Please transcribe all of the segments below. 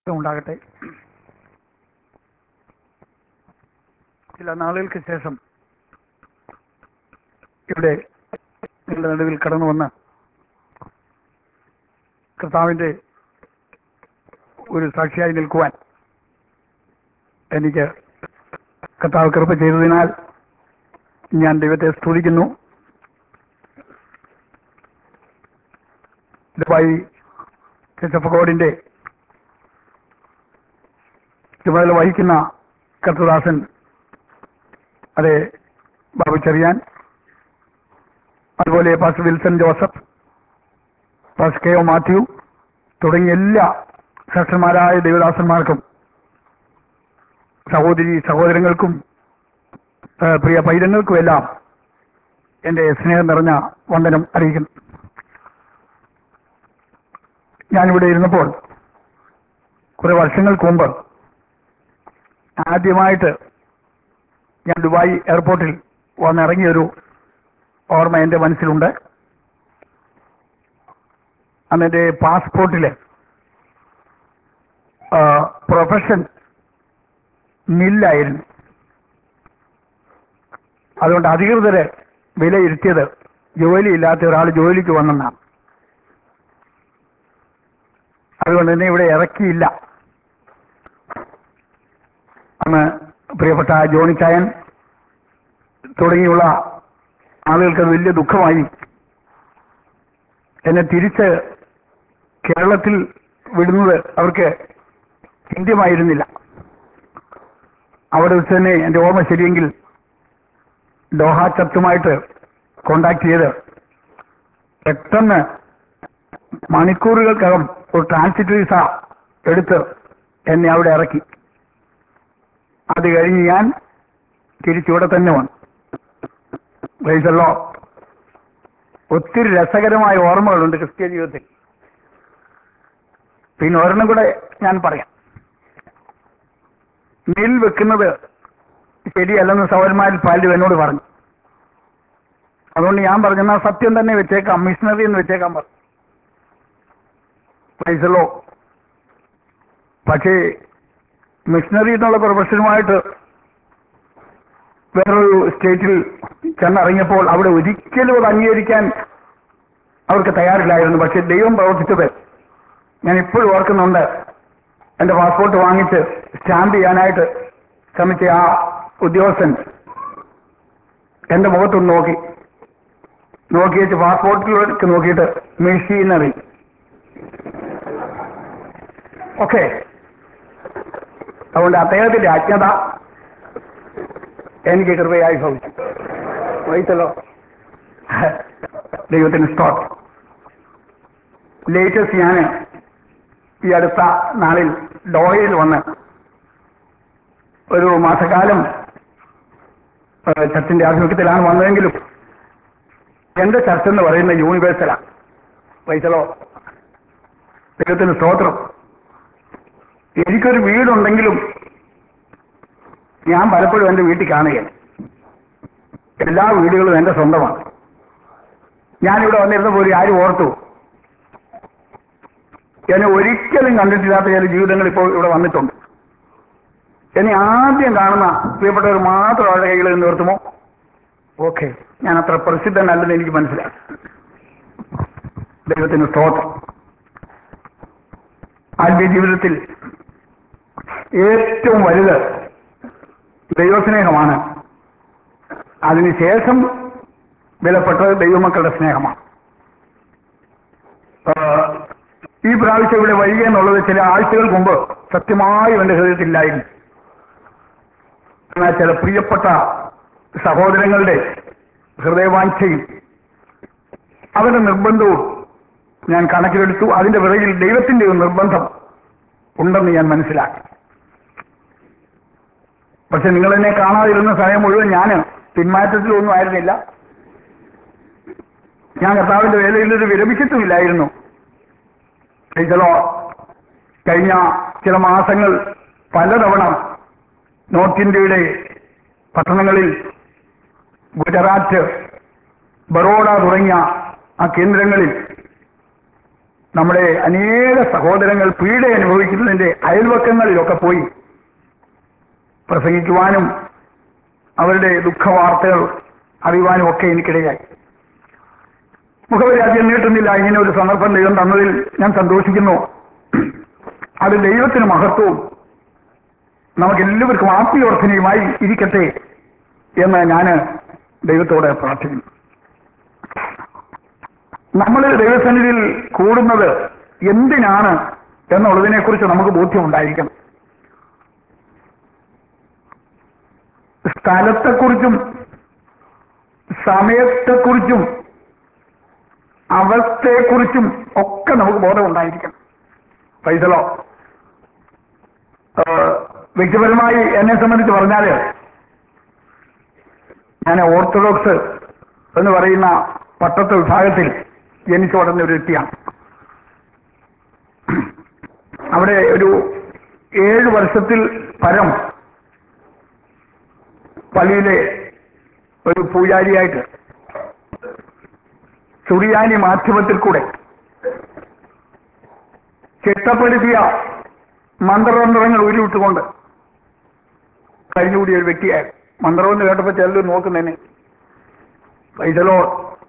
ഉണ്ടാകട്ടെ ചില നാളുകൾക്ക് ശേഷം ഇവിടെ നിങ്ങളുടെ നടുവിൽ കടന്നു വന്ന് കർത്താവിൻ്റെ ഒരു സാക്ഷിയായി നിൽക്കുവാൻ എനിക്ക് കർത്താവ് കൃപ ചെയ്തതിനാൽ ഞാൻ ദൈവത്തെ സ്തുതിക്കുന്നു ദുബായി ചെച്ചപ്പകോടിന്റെ ചുമതല വഹിക്കുന്ന കർത്തദാസൻ അതെ ബാബു ചെറിയാൻ അതുപോലെ pastor Wilson Joseph pastor K O Mathew തുടങ്ങിയ എല്ലാ ശ്രേഷ്ഠന്മാരായ ദേവദാസന്മാർക്കും സഹോദരി സഹോദരങ്ങൾക്കും ആ, പ്രിയ പൈതങ്ങൾക്കും എല്ലാം എൻ്റെ സ്നേഹം നിറഞ്ഞ വന്ദനം അറിയിക്കുന്നു ഞാനിവിടെ ഇരുന്നപ്പോൾ കുറെ വർഷങ്ങൾക്ക് മുമ്പ് ആദ്യമായിട്ട് ഞാൻ ദുബായ് എയർപോർട്ടിൽ വന്നിറങ്ങിയൊരു ഓർമ്മ എൻ്റെ മനസ്സിലുണ്ട് അന്ന് എൻ്റെ പാസ്പോർട്ടിലെ പ്രൊഫഷൻ മില്ലായിരുന്നു അതുകൊണ്ട് അധികൃതരെ വിലയിരുത്തിയത് ജോലിയില്ലാത്ത ഒരാൾ ജോലിക്ക് വന്നെന്നാണ് അതുകൊണ്ട് തന്നെ ഇവിടെ ഇറക്കിയില്ല അന്ന് പ്രിയപ്പെട്ട ജോണി ചായൻ തുടങ്ങിയുള്ള ആളുകൾക്ക് അത് വലിയ ദുഃഖമായി എന്നെ തിരിച്ച് കേരളത്തിൽ വിടുന്നത് അവർക്ക് ഹിന്ദിയുമായിരുന്നില്ല അവിടെ വെച്ച് തന്നെ എൻ്റെ ഓർമ്മ ശരിയെങ്കിൽ ഡോഹ ചർച്ചുമായിട്ട് കോണ്ടാക്ട് ചെയ്ത് പെട്ടെന്ന് മണിക്കൂറുകൾക്കകം ഒരു ട്രാൻസിറ്റ് വിസ എടുത്ത് എന്നെ അവിടെ ഇറക്കി അത് കഴിഞ്ഞ് ഞാൻ തിരിച്ചിവിടെ തന്നെ വന്നു വയസ്സല്ലോ ഒത്തിരി രസകരമായ ഓർമ്മകളുണ്ട് ക്രിസ്ത്യ ജീവിതത്തിൽ പിന്നെ ഒരെണ്ണം കൂടെ ഞാൻ പറയാം നെൽ വെക്കുന്നത് ശരിയല്ലെന്ന് സൗരന്മാരിൽ പലരും എന്നോട് പറഞ്ഞു അതുകൊണ്ട് ഞാൻ പറഞ്ഞു എന്നാൽ സത്യം തന്നെ വെച്ചേക്കാം മിഷണറി എന്ന് വെച്ചേക്കാൻ പറഞ്ഞു പൈസലോ പക്ഷേ മിഷണറി എന്നുള്ള പ്രൊഫഷനുമായിട്ട് വേറൊരു സ്റ്റേറ്റിൽ ചെന്നിറങ്ങിയപ്പോൾ അവിടെ ഒരിക്കലും അത് അംഗീകരിക്കാൻ അവർക്ക് തയ്യാറില്ലായിരുന്നു പക്ഷെ ദൈവം പ്രവർത്തിച്ചത് ഞാൻ ഇപ്പോഴും ഓർക്കുന്നുണ്ട് എന്റെ പാസ്പോർട്ട് വാങ്ങിച്ച് സ്റ്റാമ്പ് ചെയ്യാനായിട്ട് ശ്രമിച്ച ആ ഉദ്യോഗസ്ഥൻ എന്റെ മുഖത്തൊന്ന് നോക്കി നോക്കിയിട്ട് പാസ്പോർട്ടിലേക്ക് നോക്കിയിട്ട് മെഷീനറി ഓക്കെ അതുകൊണ്ട് അദ്ദേഹത്തിന്റെ അജ്ഞത എനിക്ക് കൃപയായി ഭവിച്ചു വഹിച്ചല്ലോ ദൈവത്തിന് സ്തോത്രം ലേറ്റസ്റ്റ് ഞാൻ ഈ അടുത്ത നാളിൽ ഡോയയിൽ വന്ന് ഒരു മാസക്കാലം ഏഹ്, ചർച്ചിന്റെ ആഭിമുഖ്യത്തിലാണ് വന്നതെങ്കിലും എന്റെ ചർച്ച എന്ന് പറയുന്ന യൂണിവേഴ്സലാണ് വൈസലോ ദൈവത്തിന് സ്തോത്രം എനിക്കൊരു വീടുണ്ടെങ്കിലും ഞാൻ പലപ്പോഴും എന്റെ വീട്ടിൽ കാണുകയാണ് എല്ലാ വീടുകളും എന്റെ സ്വന്തമാണ് ഞാനിവിടെ വന്നിരുന്നപ്പോൾ ഒരു ആരും ഓർത്തു എന്നെ ഒരിക്കലും കണ്ടിട്ടില്ലാത്ത ചില ജീവിതങ്ങൾ ഇപ്പോൾ ഇവിടെ വന്നിട്ടുണ്ട് എന്നെ ആദ്യം കാണുന്ന പ്രിയപ്പെട്ടവർ മാത്രം അവരുടെ കൈകളിൽ നിന്ന് നിർത്തുമോ ഓക്കെ ഞാൻ അത്ര പ്രസിദ്ധനല്ലെന്ന് എനിക്ക് മനസ്സിലായി ദൈവത്തിന് സ്തോത്രം ആത്മീയ ജീവിതത്തിൽ ഏറ്റവും വലുത് ദൈവസ്നേഹമാണ് അതിനുശേഷം വിലപ്പെട്ടത് ദൈവമക്കളുടെ സ്നേഹമാണ് ആ, ഈ പ്രാവശ്യം ഇവിടെ വരിക എന്നുള്ളത് ചില ആഴ്ചകൾക്ക് മുമ്പ് സത്യമായും എന്റെ ഹൃദയത്തിലായിരുന്നു എന്നാൽ ചില പ്രിയപ്പെട്ട സഹോദരങ്ങളുടെ ഹൃദയവാഞ്ഛയും അവരുടെ നിർബന്ധവും ഞാൻ കണക്കിലെടുത്തു അതിന്റെ പിറകിൽ ദൈവത്തിന്റെ ഒരു നിർബന്ധം ഉണ്ടെന്ന് ഞാൻ മനസ്സിലാക്കി പക്ഷെ നിങ്ങൾ എന്നെ കാണാതിരുന്ന സമയം മുഴുവൻ ഞാൻ പിന്മാറ്റത്തിലൊന്നും ആയിരുന്നില്ല ഞാൻ കർത്താവിന്റെ വേലയിൽ ഇത് വിരമിച്ചിട്ടുമില്ലായിരുന്നു ചിലോ കഴിഞ്ഞ ചില മാസങ്ങൾ പലതവണ നോർത്ത് ഇന്ത്യയുടെ പട്ടണങ്ങളിൽ ഗുജറാത്ത് ബറോഡ തുടങ്ങിയ ആ കേന്ദ്രങ്ങളിൽ നമ്മുടെ അനേക സഹോദരങ്ങൾ പീഡ അനുഭവിക്കുന്നതിന്റെ അയൽവക്കങ്ങളിലൊക്കെ പോയി പ്രസംഗിക്കുവാനും അവരുടെ ദുഃഖവാർത്തകൾ അറിയുവാനും ഒക്കെ എനിക്കിടയായി മുഖപരാജ്യം നീട്ടുന്നില്ല ഇങ്ങനെ ഒരു സന്ദർഭം ദൈവം തന്നതിൽ ഞാൻ സന്തോഷിക്കുന്നു അത് ദൈവത്തിന് മഹത്വവും നമുക്ക് എല്ലാവർക്കും ആത്മീയവർദ്ധനയുമായി ഇരിക്കട്ടെ എന്ന് ഞാൻ ദൈവത്തോടെ പ്രാർത്ഥിക്കുന്നു നമ്മൾ ദൈവസന്നിധിയിൽ കൂടുന്നത് എന്തിനാണ് എന്നുള്ളതിനെക്കുറിച്ച് നമുക്ക് ബോധ്യമുണ്ടായിരിക്കണം സ്ഥലത്തെക്കുറിച്ചും സമയത്തെക്കുറിച്ചും അവസ്ഥയെക്കുറിച്ചും ഒക്കെ നമുക്ക് ബോധമുണ്ടായിരിക്കണം പൈസലോ വ്യക്തിപരമായി എന്നെ സംബന്ധിച്ച് പറഞ്ഞാല് ഞാൻ ഓർത്തഡോക്സ് എന്ന് പറയുന്ന പട്ടത്തെ വിഭാഗത്തിൽ ജനിച്ചു വളർന്ന ഒരു വ്യക്തിയാണ് അവിടെ ഒരു ഏഴ് വർഷത്തിൽ പരം പള്ളിയിലെ ഒരു പൂജാരിയായിട്ട് സുറിയാനി മാധ്യമത്തിൽ കൂടെ ചിട്ടപ്പെടുത്തിയ മന്ത്രതന്ത്രങ്ങൾ ഉരുവിട്ടുകൊണ്ട് കഴിഞ്ഞുകൂടിയ ഒരു വ്യക്തിയായിരുന്നു മന്ത്രം എന്ന് കേട്ടപ്പോൾ ചിലർ നോക്കുന്നതിന് പൈസലോ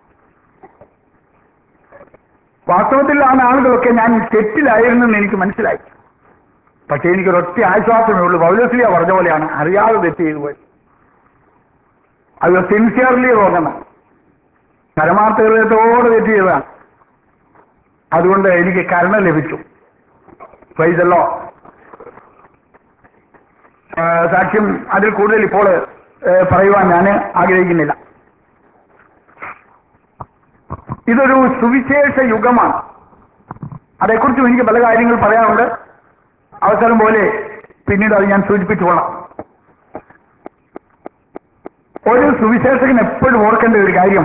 വാസ്തവത്തിൽ ആ നാളുകളൊക്കെ ഞാൻ തെറ്റിലായിരുന്നെന്ന് എനിക്ക് മനസ്സിലായി പക്ഷേ എനിക്കൊരൊറ്റ ആശ്വാസമേ ഉള്ളൂ പൗലസ്ലിയ പറഞ്ഞ പോലെയാണ് അറിയാതെ തെറ്റ് ചെയ്തു പോയി അത് സിൻസിയർലി തോന്നണം പരമാർത്ഥ ഹൃദയത്തോടെ തെറ്റ് ചെയ്തതാണ് അതുകൊണ്ട് എനിക്ക് കരുണ ലഭിച്ചു പൈസല്ലോ സാക്ഷ്യം അതിൽ കൂടുതൽ ഇപ്പോൾ ഏഹ്, പറയുവാൻ ഞാൻ ആഗ്രഹിക്കുന്നില്ല ഇതൊരു സുവിശേഷ യുഗമാണ് അതേക്കുറിച്ചും എനിക്ക് പല കാര്യങ്ങൾ പറയാനുണ്ട് അവസരം പോലെ പിന്നീട് അത് ഞാൻ സൂചിപ്പിച്ചുകൊള്ളാം ഒരു സുവിശേഷകൻ എപ്പോഴും ഓർക്കേണ്ട ഒരു കാര്യം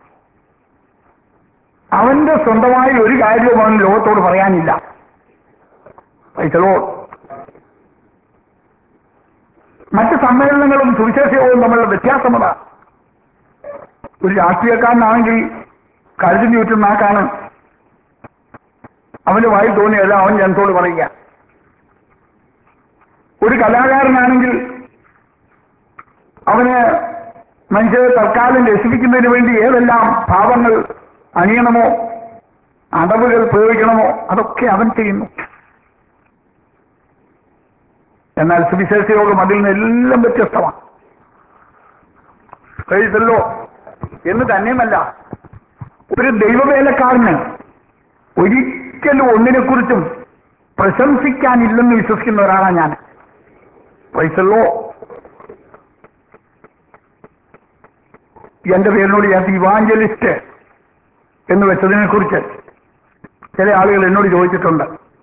അവന്റെ സ്വന്തമായി ഒരു കാര്യവും അവൻ ലോകത്തോട് പറയാനില്ല പൈസലോ മറ്റ് സമ്മേളനങ്ങളും സുവിശേഷവും തമ്മിലുള്ള വ്യത്യാസം അതാണ് ഒരു രാഷ്ട്രീയക്കാരനാണെങ്കിൽ കരുതി ചുറ്റും നാക്കാണ് അവന് വായി തോന്നിയല്ല അവൻ ജനത്തോട് പറയുക ഒരു കലാകാരനാണെങ്കിൽ അവന് മനുഷ്യരെ തൽക്കാലം രസിപ്പിക്കുന്നതിന് വേണ്ടി ഏതെല്ലാം ഭാവങ്ങൾ അണിയണമോ അടവുകൾ പ്രയോഗിക്കണമോ അതൊക്കെ അവൻ ചെയ്യുന്നു എന്നാൽ സുവിശേഷ യോഗം അതിൽ നിന്നെല്ലാം വ്യത്യസ്തമാണ് കഴിച്ചല്ലോ എന്ന് തന്നെയുമല്ല ഒരു ദൈവവേലക്കാരന് ഒരിക്കലും ഒന്നിനെക്കുറിച്ചും പ്രശംസിക്കാനില്ലെന്ന് വിശ്വസിക്കുന്ന ഒരാളാണ് ഞാൻ പൈസല്ലോ എന്റെ പേരിനോട് ഞാൻ ഇവാഞ്ചലിസ്റ്റ് എന്ന് വെച്ചതിനെ കുറിച്ച് ചില ആളുകൾ എന്നോട് ചോദിച്ചിട്ടുണ്ട്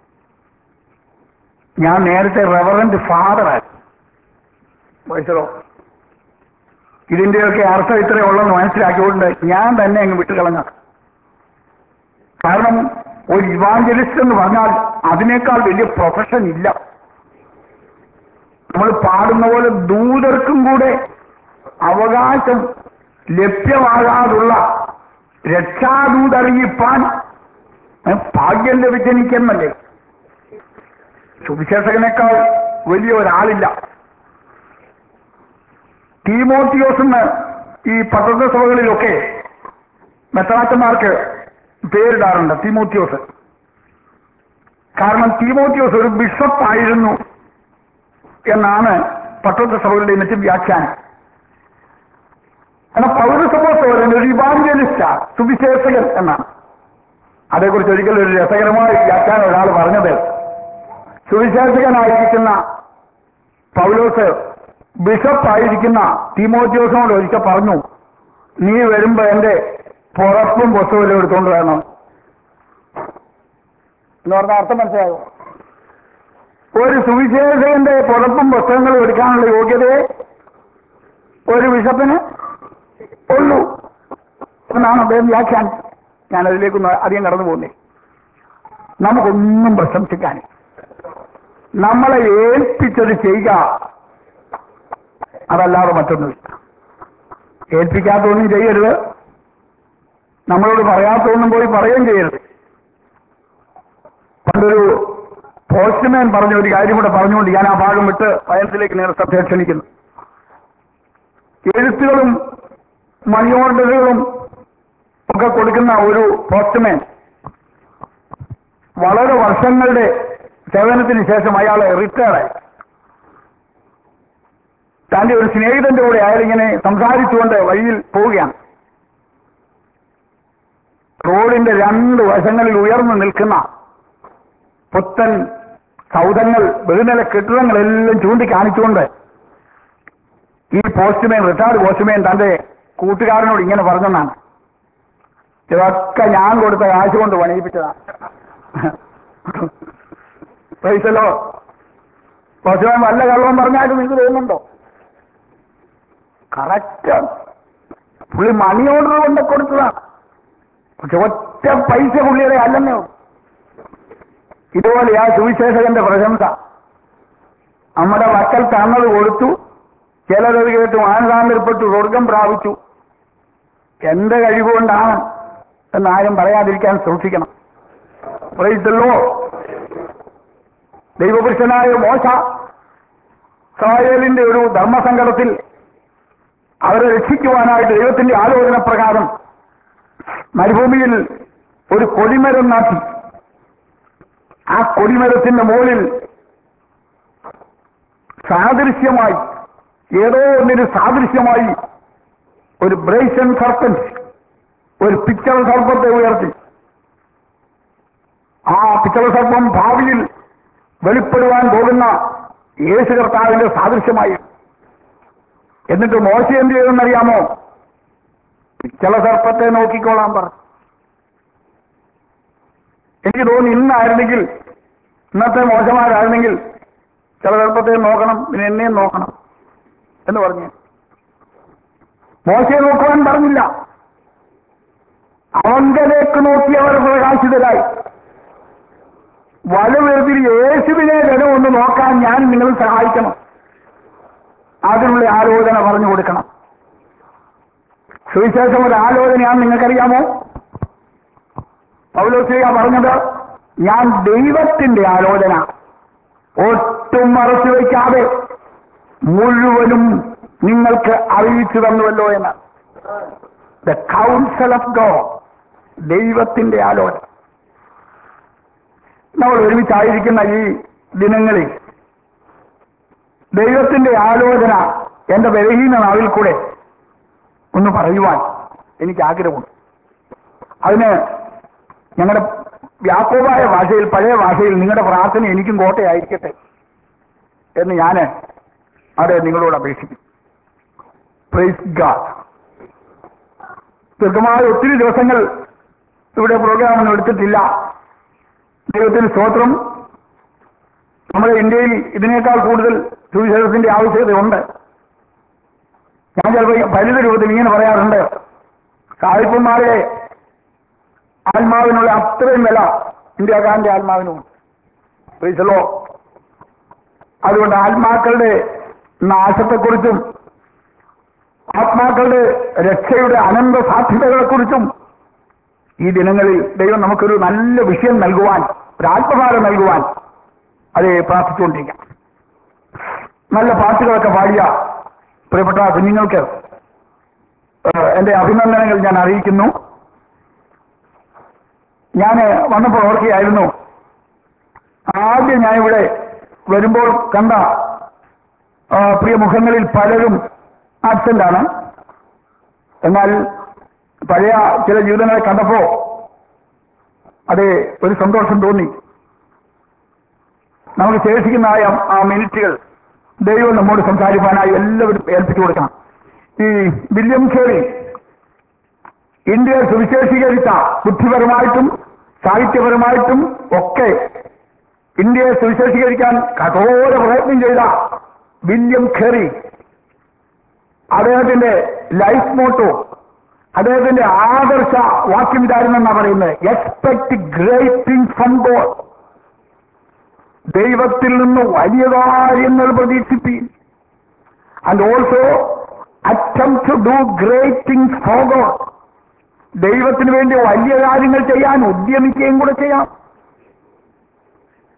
ഞാൻ നേരത്തെ റെവറന്റ് ഫാദറായിരുന്നു വയസ്സോ ഇതിന്റെയൊക്കെ അർത്ഥം ഇത്രയേ ഉള്ളെന്ന് മനസ്സിലാക്കിക്കൊണ്ട് ഞാൻ തന്നെ അങ്ങ് വിട്ടുകളഞ്ഞ കാരണം ഒരു ഇവാഞ്ചലിസ്റ്റ് എന്ന് പറഞ്ഞാൽ അതിനേക്കാൾ വലിയ പ്രൊഫഷൻ ഇല്ല നമ്മൾ പാടുന്ന പോലെ ദൂതർക്കും കൂടെ അവകാശം ലഭ്യമാകാതുള്ള രക്ഷാദൂതറിയിപ്പാൻ ഏ, ഭാഗ്യം ലഭിച്ചെനിക്കെന്നല്ലേ സുവിശേഷകനേക്കാൾ വലിയ ഒരാളില്ല തീമോത്തിയോസ് എന്ന് ഈ പത്രത്തെ സഭകളിലൊക്കെ മെത്രാച്ചന്മാർക്ക് പേരിടാറുണ്ട് തീമോത്തിയോസ് കാരണം തീമോത്തിയോസ് ഒരു ബിഷപ്പ് ആയിരുന്നു എന്നാണ് പത്രത്തെ സഭകളുടെ മറ്റും വ്യാഖ്യാനം എന്നാൽ പൗരസഭോത്സവൻ ഒരു ഇവാഞ്ചലിസ്റ്റ സുവിശേഷകൻ എന്നാണ് അതേക്കുറിച്ച് ഒരിക്കലും ഒരു രസകരമായ വ്യാഖ്യാനം ഒരാൾ പറഞ്ഞത് സുവിശേഷകനായിരിക്കുന്ന പൗലോസ് ബിഷപ്പായിരിക്കുന്ന തിമോത്യോസിനോട് ഒരിക്കൽ പറഞ്ഞു നീ വരുമ്പോ എന്റെ പുറപ്പും പുസ്തകവും എടുത്തുകൊണ്ട് വരണം എന്ന് പറഞ്ഞ അർത്ഥം മനസ്സിലായോ ഒരു സുവിശേഷകന്റെ പുറപ്പും പുസ്തകങ്ങളും എടുക്കാനുള്ള യോഗ്യതയെ ഒരു ബിഷപ്പിന് ഉള്ളൂ എന്നാണ് അദ്ദേഹം വ്യാഖ്യാനം ഞാൻ അതിലേക്കൊന്ന് അധികം കടന്നു പോകുന്നേ നമുക്കൊന്നും പ്രശംസിക്കാൻ നമ്മളെ ഏൽപ്പിച്ചത് ചെയ്യുക അതല്ലാതെ മറ്റൊന്നുമില്ല ഏൽപ്പിക്കാത്തൊന്നും ചെയ്യരുത് നമ്മളോട് പറയാത്തൊന്നും പോയി പറയുകയും ചെയ്യരുത് പണ്ടൊരു പോസ്റ്റ്മാൻ പറഞ്ഞ ഒരു കാര്യം കൂടെ പറഞ്ഞുകൊണ്ട് ഞാൻ ആ ഭാഗം വിട്ട് വയസ്സിലേക്ക് നേരെ ശ്രദ്ധ ക്ഷണിക്കുന്നു എഴുത്തുകളും മണി ഓർഡറുകളും ഒക്കെ കൊടുക്കുന്ന ഒരു പോസ്റ്റ്മാൻ വളരെ വർഷങ്ങളുടെ സേവനത്തിന് ശേഷം അയാൾ റിട്ടയർഡായി തന്റെ ഒരു സ്നേഹിതന്റെ കൂടെ അയാൾ ഇങ്ങനെ സംസാരിച്ചുകൊണ്ട് വഴിയിൽ പോവുകയാണ് റോഡിന്റെ രണ്ട് വശങ്ങളിൽ ഉയർന്നു നിൽക്കുന്ന പുത്തൻ സൗധങ്ങൾ ബഹുനില കെട്ടിടങ്ങളെല്ലാം ചൂണ്ടിക്കാണിച്ചുകൊണ്ട് ഈ പോസ്റ്റ്മേൻ റിട്ടയർഡ് പോസ്റ്റ്മേൻ തന്റെ കൂട്ടുകാരനോട് ഇങ്ങനെ പറഞ്ഞെന്നാണ് ഇതൊക്കെ ഞാൻ കൊടുത്ത കാശ് കൊണ്ട് പണിയിപ്പിച്ചതാണ് പൈസലോ പോസ്റ്റ്മേൻ വല്ല കള്ളവും പറഞ്ഞാലും നിങ്ങൾക്ക് തോന്നുന്നുണ്ടോ കറക്റ്റ് പുള്ളി മണി ഓർഡർ കൊണ്ട് കൊടുത്തതാണ് പക്ഷെ ഒറ്റ പൈസ പുള്ളിയുടെ അല്ലെന്നേ ഉള്ളൂ. ഇതുപോലെ ആ സുവിശേഷകന്റെ പ്രശംസ നമ്മുടെ മക്കൾ തന്നത് കൊടുത്തു ചിലരത് കേട്ട് മാനസാന്തരപ്പെട്ടു സ്വർഗം പ്രാപിച്ചു എന്റെ കഴിവുകൊണ്ടാണ് എന്നാരും പറയാതിരിക്കാൻ സൂക്ഷിക്കണം പ്രൈസല്ലോ ദൈവപുരുഷനായ മോശ ഇസ്രായേലിന്റെ ഒരു ധർമ്മസങ്കടത്തിൽ അവരെ രക്ഷിക്കുവാനായിട്ട് ദൈവത്തിന്റെ ആലോചന പ്രകാരം മരുഭൂമിയിൽ ഒരു കൊടിമരം നാട്ടി ആ കൊടിമരത്തിന്റെ മുകളിൽ സാദൃശ്യമായി ഏതോ ഒന്നിന് സാദൃശ്യമായി ഒരു ബ്രേസൻ സർപ്പൻസ് ഒരു പിച്ചർ സർപ്പത്തെ ഉയർത്തി ആ പിച്ചർ സർപ്പം ഭാവിയിൽ വെളിപ്പെടുവാൻ പോകുന്ന യേശു കർത്താവിന്റെ സാദൃശ്യമായി എന്നിട്ട് മോശ എന്ത് ചെയ്തെന്നറിയാമോ പിച്ചള സർപ്പത്തെ നോക്കിക്കോളാൻ പറഞ്ഞു എനിക്ക് തോന്നി ഇന്നായിരുന്നെങ്കിൽ ഇന്നത്തെ മോശമാരായിരുന്നെങ്കിൽ ചില സർപ്പത്തെ നോക്കണം പിന്നെ എന്നെയും നോക്കണം എന്ന് പറഞ്ഞു മോശയെ നോക്കുവാൻ പറഞ്ഞില്ല അവങ്കലേക്ക് നോക്കിയവർ പ്രകാശിതരായി വലുവേർതിരി യേശുവിനെ ജനം ഒന്ന് നോക്കാൻ ഞാൻ നിങ്ങൾ സഹായിക്കണം അതിനുള്ള ആലോചന പറഞ്ഞു കൊടുക്കണം സുവിശേഷം ഒരു ആലോചനയാണ് നിങ്ങൾക്കറിയാമോ പൗലോസിക പറഞ്ഞത് ഞാൻ ദൈവത്തിന്റെ ആലോചന ഒട്ടും മറച്ചു വയ്ക്കാതെ മുഴുവനും നിങ്ങൾക്ക് അറിയിച്ചു തന്നുവല്ലോ എന്ന് ദ കൗൺസിൽ ഓഫ് ഗോഡ് ദൈവത്തിന്റെ ആലോചന നമ്മൾ ഒരുമിച്ചായിരിക്കുന്ന ഈ ദിനങ്ങളിൽ ദൈവത്തിന്റെ ആലോചന എന്റെ ബലഹീന നാവിൽ കൂടെ ഒന്ന് പറയുവാൻ എനിക്ക് ആഗ്രഹമുണ്ട് അതിന് ഞങ്ങളുടെ വ്യാപകമായ ഭാഷയിൽ പഴയ ഭാഷയിൽ നിങ്ങളുടെ പ്രാർത്ഥന എനിക്കും കോട്ടയായിരിക്കട്ടെ എന്ന് ഞാൻ അവിടെ നിങ്ങളോട് അപേക്ഷിക്കും പ്രൈസ് ഗാഡ് ദീർഘമായ ഒത്തിരി ദിവസങ്ങൾ ഇവിടെ പ്രോഗ്രാമൊന്നും എടുത്തിട്ടില്ല ദൈവത്തിന് സ്തോത്രം നമ്മുടെ ഇന്ത്യയിൽ ഇതിനേക്കാൾ കൂടുതൽ സുവിശേഷത്തിന്റെ ആവശ്യകതയുണ്ട് ഞാൻ ചിലപ്പോൾ പരിധി രൂപത്തിൽ ഇങ്ങനെ പറയാറുണ്ട് സാഹിബന്മാരുടെ ആത്മാവിനുള്ള അത്രയും വില ഇന്ത്യക്കാരന്റെ ആത്മാവിനും പ്രീസലോ അതുകൊണ്ട് ആത്മാക്കളുടെ നാശത്തെക്കുറിച്ചും ആത്മാക്കളുടെ രക്ഷയുടെ അനന്ത സാധ്യതകളെക്കുറിച്ചും ഈ ദിനങ്ങളിൽ ദൈവം നമുക്കൊരു നല്ല വിഷയം നൽകുവാൻ ഒരു ആത്മഭാരം നൽകുവാൻ അത് പ്രാർത്ഥിച്ചുകൊണ്ടിരിക്കാം നല്ല പാട്ടുകളൊക്കെ പാടിയ പ്രിയപ്പെട്ട കുഞ്ഞുങ്ങൾക്ക് ഏഹ്, എന്റെ അഭിനന്ദനങ്ങൾ ഞാൻ അറിയിക്കുന്നു ഞാൻ വന്നപ്പോൾ ഓർക്കുകയായിരുന്നു ആദ്യം ഞാൻ ഇവിടെ വരുമ്പോൾ കണ്ട ആ, പ്രിയ മുഖങ്ങളിൽ പലരും ആബ്സെന്റ് ആണ് എന്നാൽ പഴയ ചില ജീവിതങ്ങളെ കണ്ടപ്പോ അത് ഒരു സന്തോഷം തോന്നി നമുക്ക് ശേഷിക്കുന്ന ആ ആ മിനിറ്റുകൾ ദൈവം നമ്മോട് സംസാരിക്കാനായി എല്ലാവരും ഏൽപ്പിച്ചു കൊടുക്കണം ഈ വില്യം ഖേറി ഇന്ത്യയെ സുവിശേഷീകരിച്ച ബുദ്ധിപരമായിട്ടും സാഹിത്യപരമായിട്ടും ഒക്കെ ഇന്ത്യയെ സുവിശേഷീകരിക്കാൻ കഠോര പ്രയത്നം ചെയ്ത വില്യം ഖേറി അദ്ദേഹത്തിന്റെ ലൈഫ് മോട്ടോ അദ്ദേഹത്തിന്റെ ആദർശ വാക്യം ഇതായിരുന്നെന്നാണ് പറയുന്നത് expect great thing from God ദൈവത്തിൽ നിന്ന് വലിയ കാര്യങ്ങൾ പ്രതീക്ഷിപ്പീൻ and also attempt to do great things for God ദൈവത്തിന് വേണ്ടി വലിയ കാര്യങ്ങൾ ചെയ്യാൻ ഉദ്യമിക്കുകയും കൂടെ ചെയ്യാം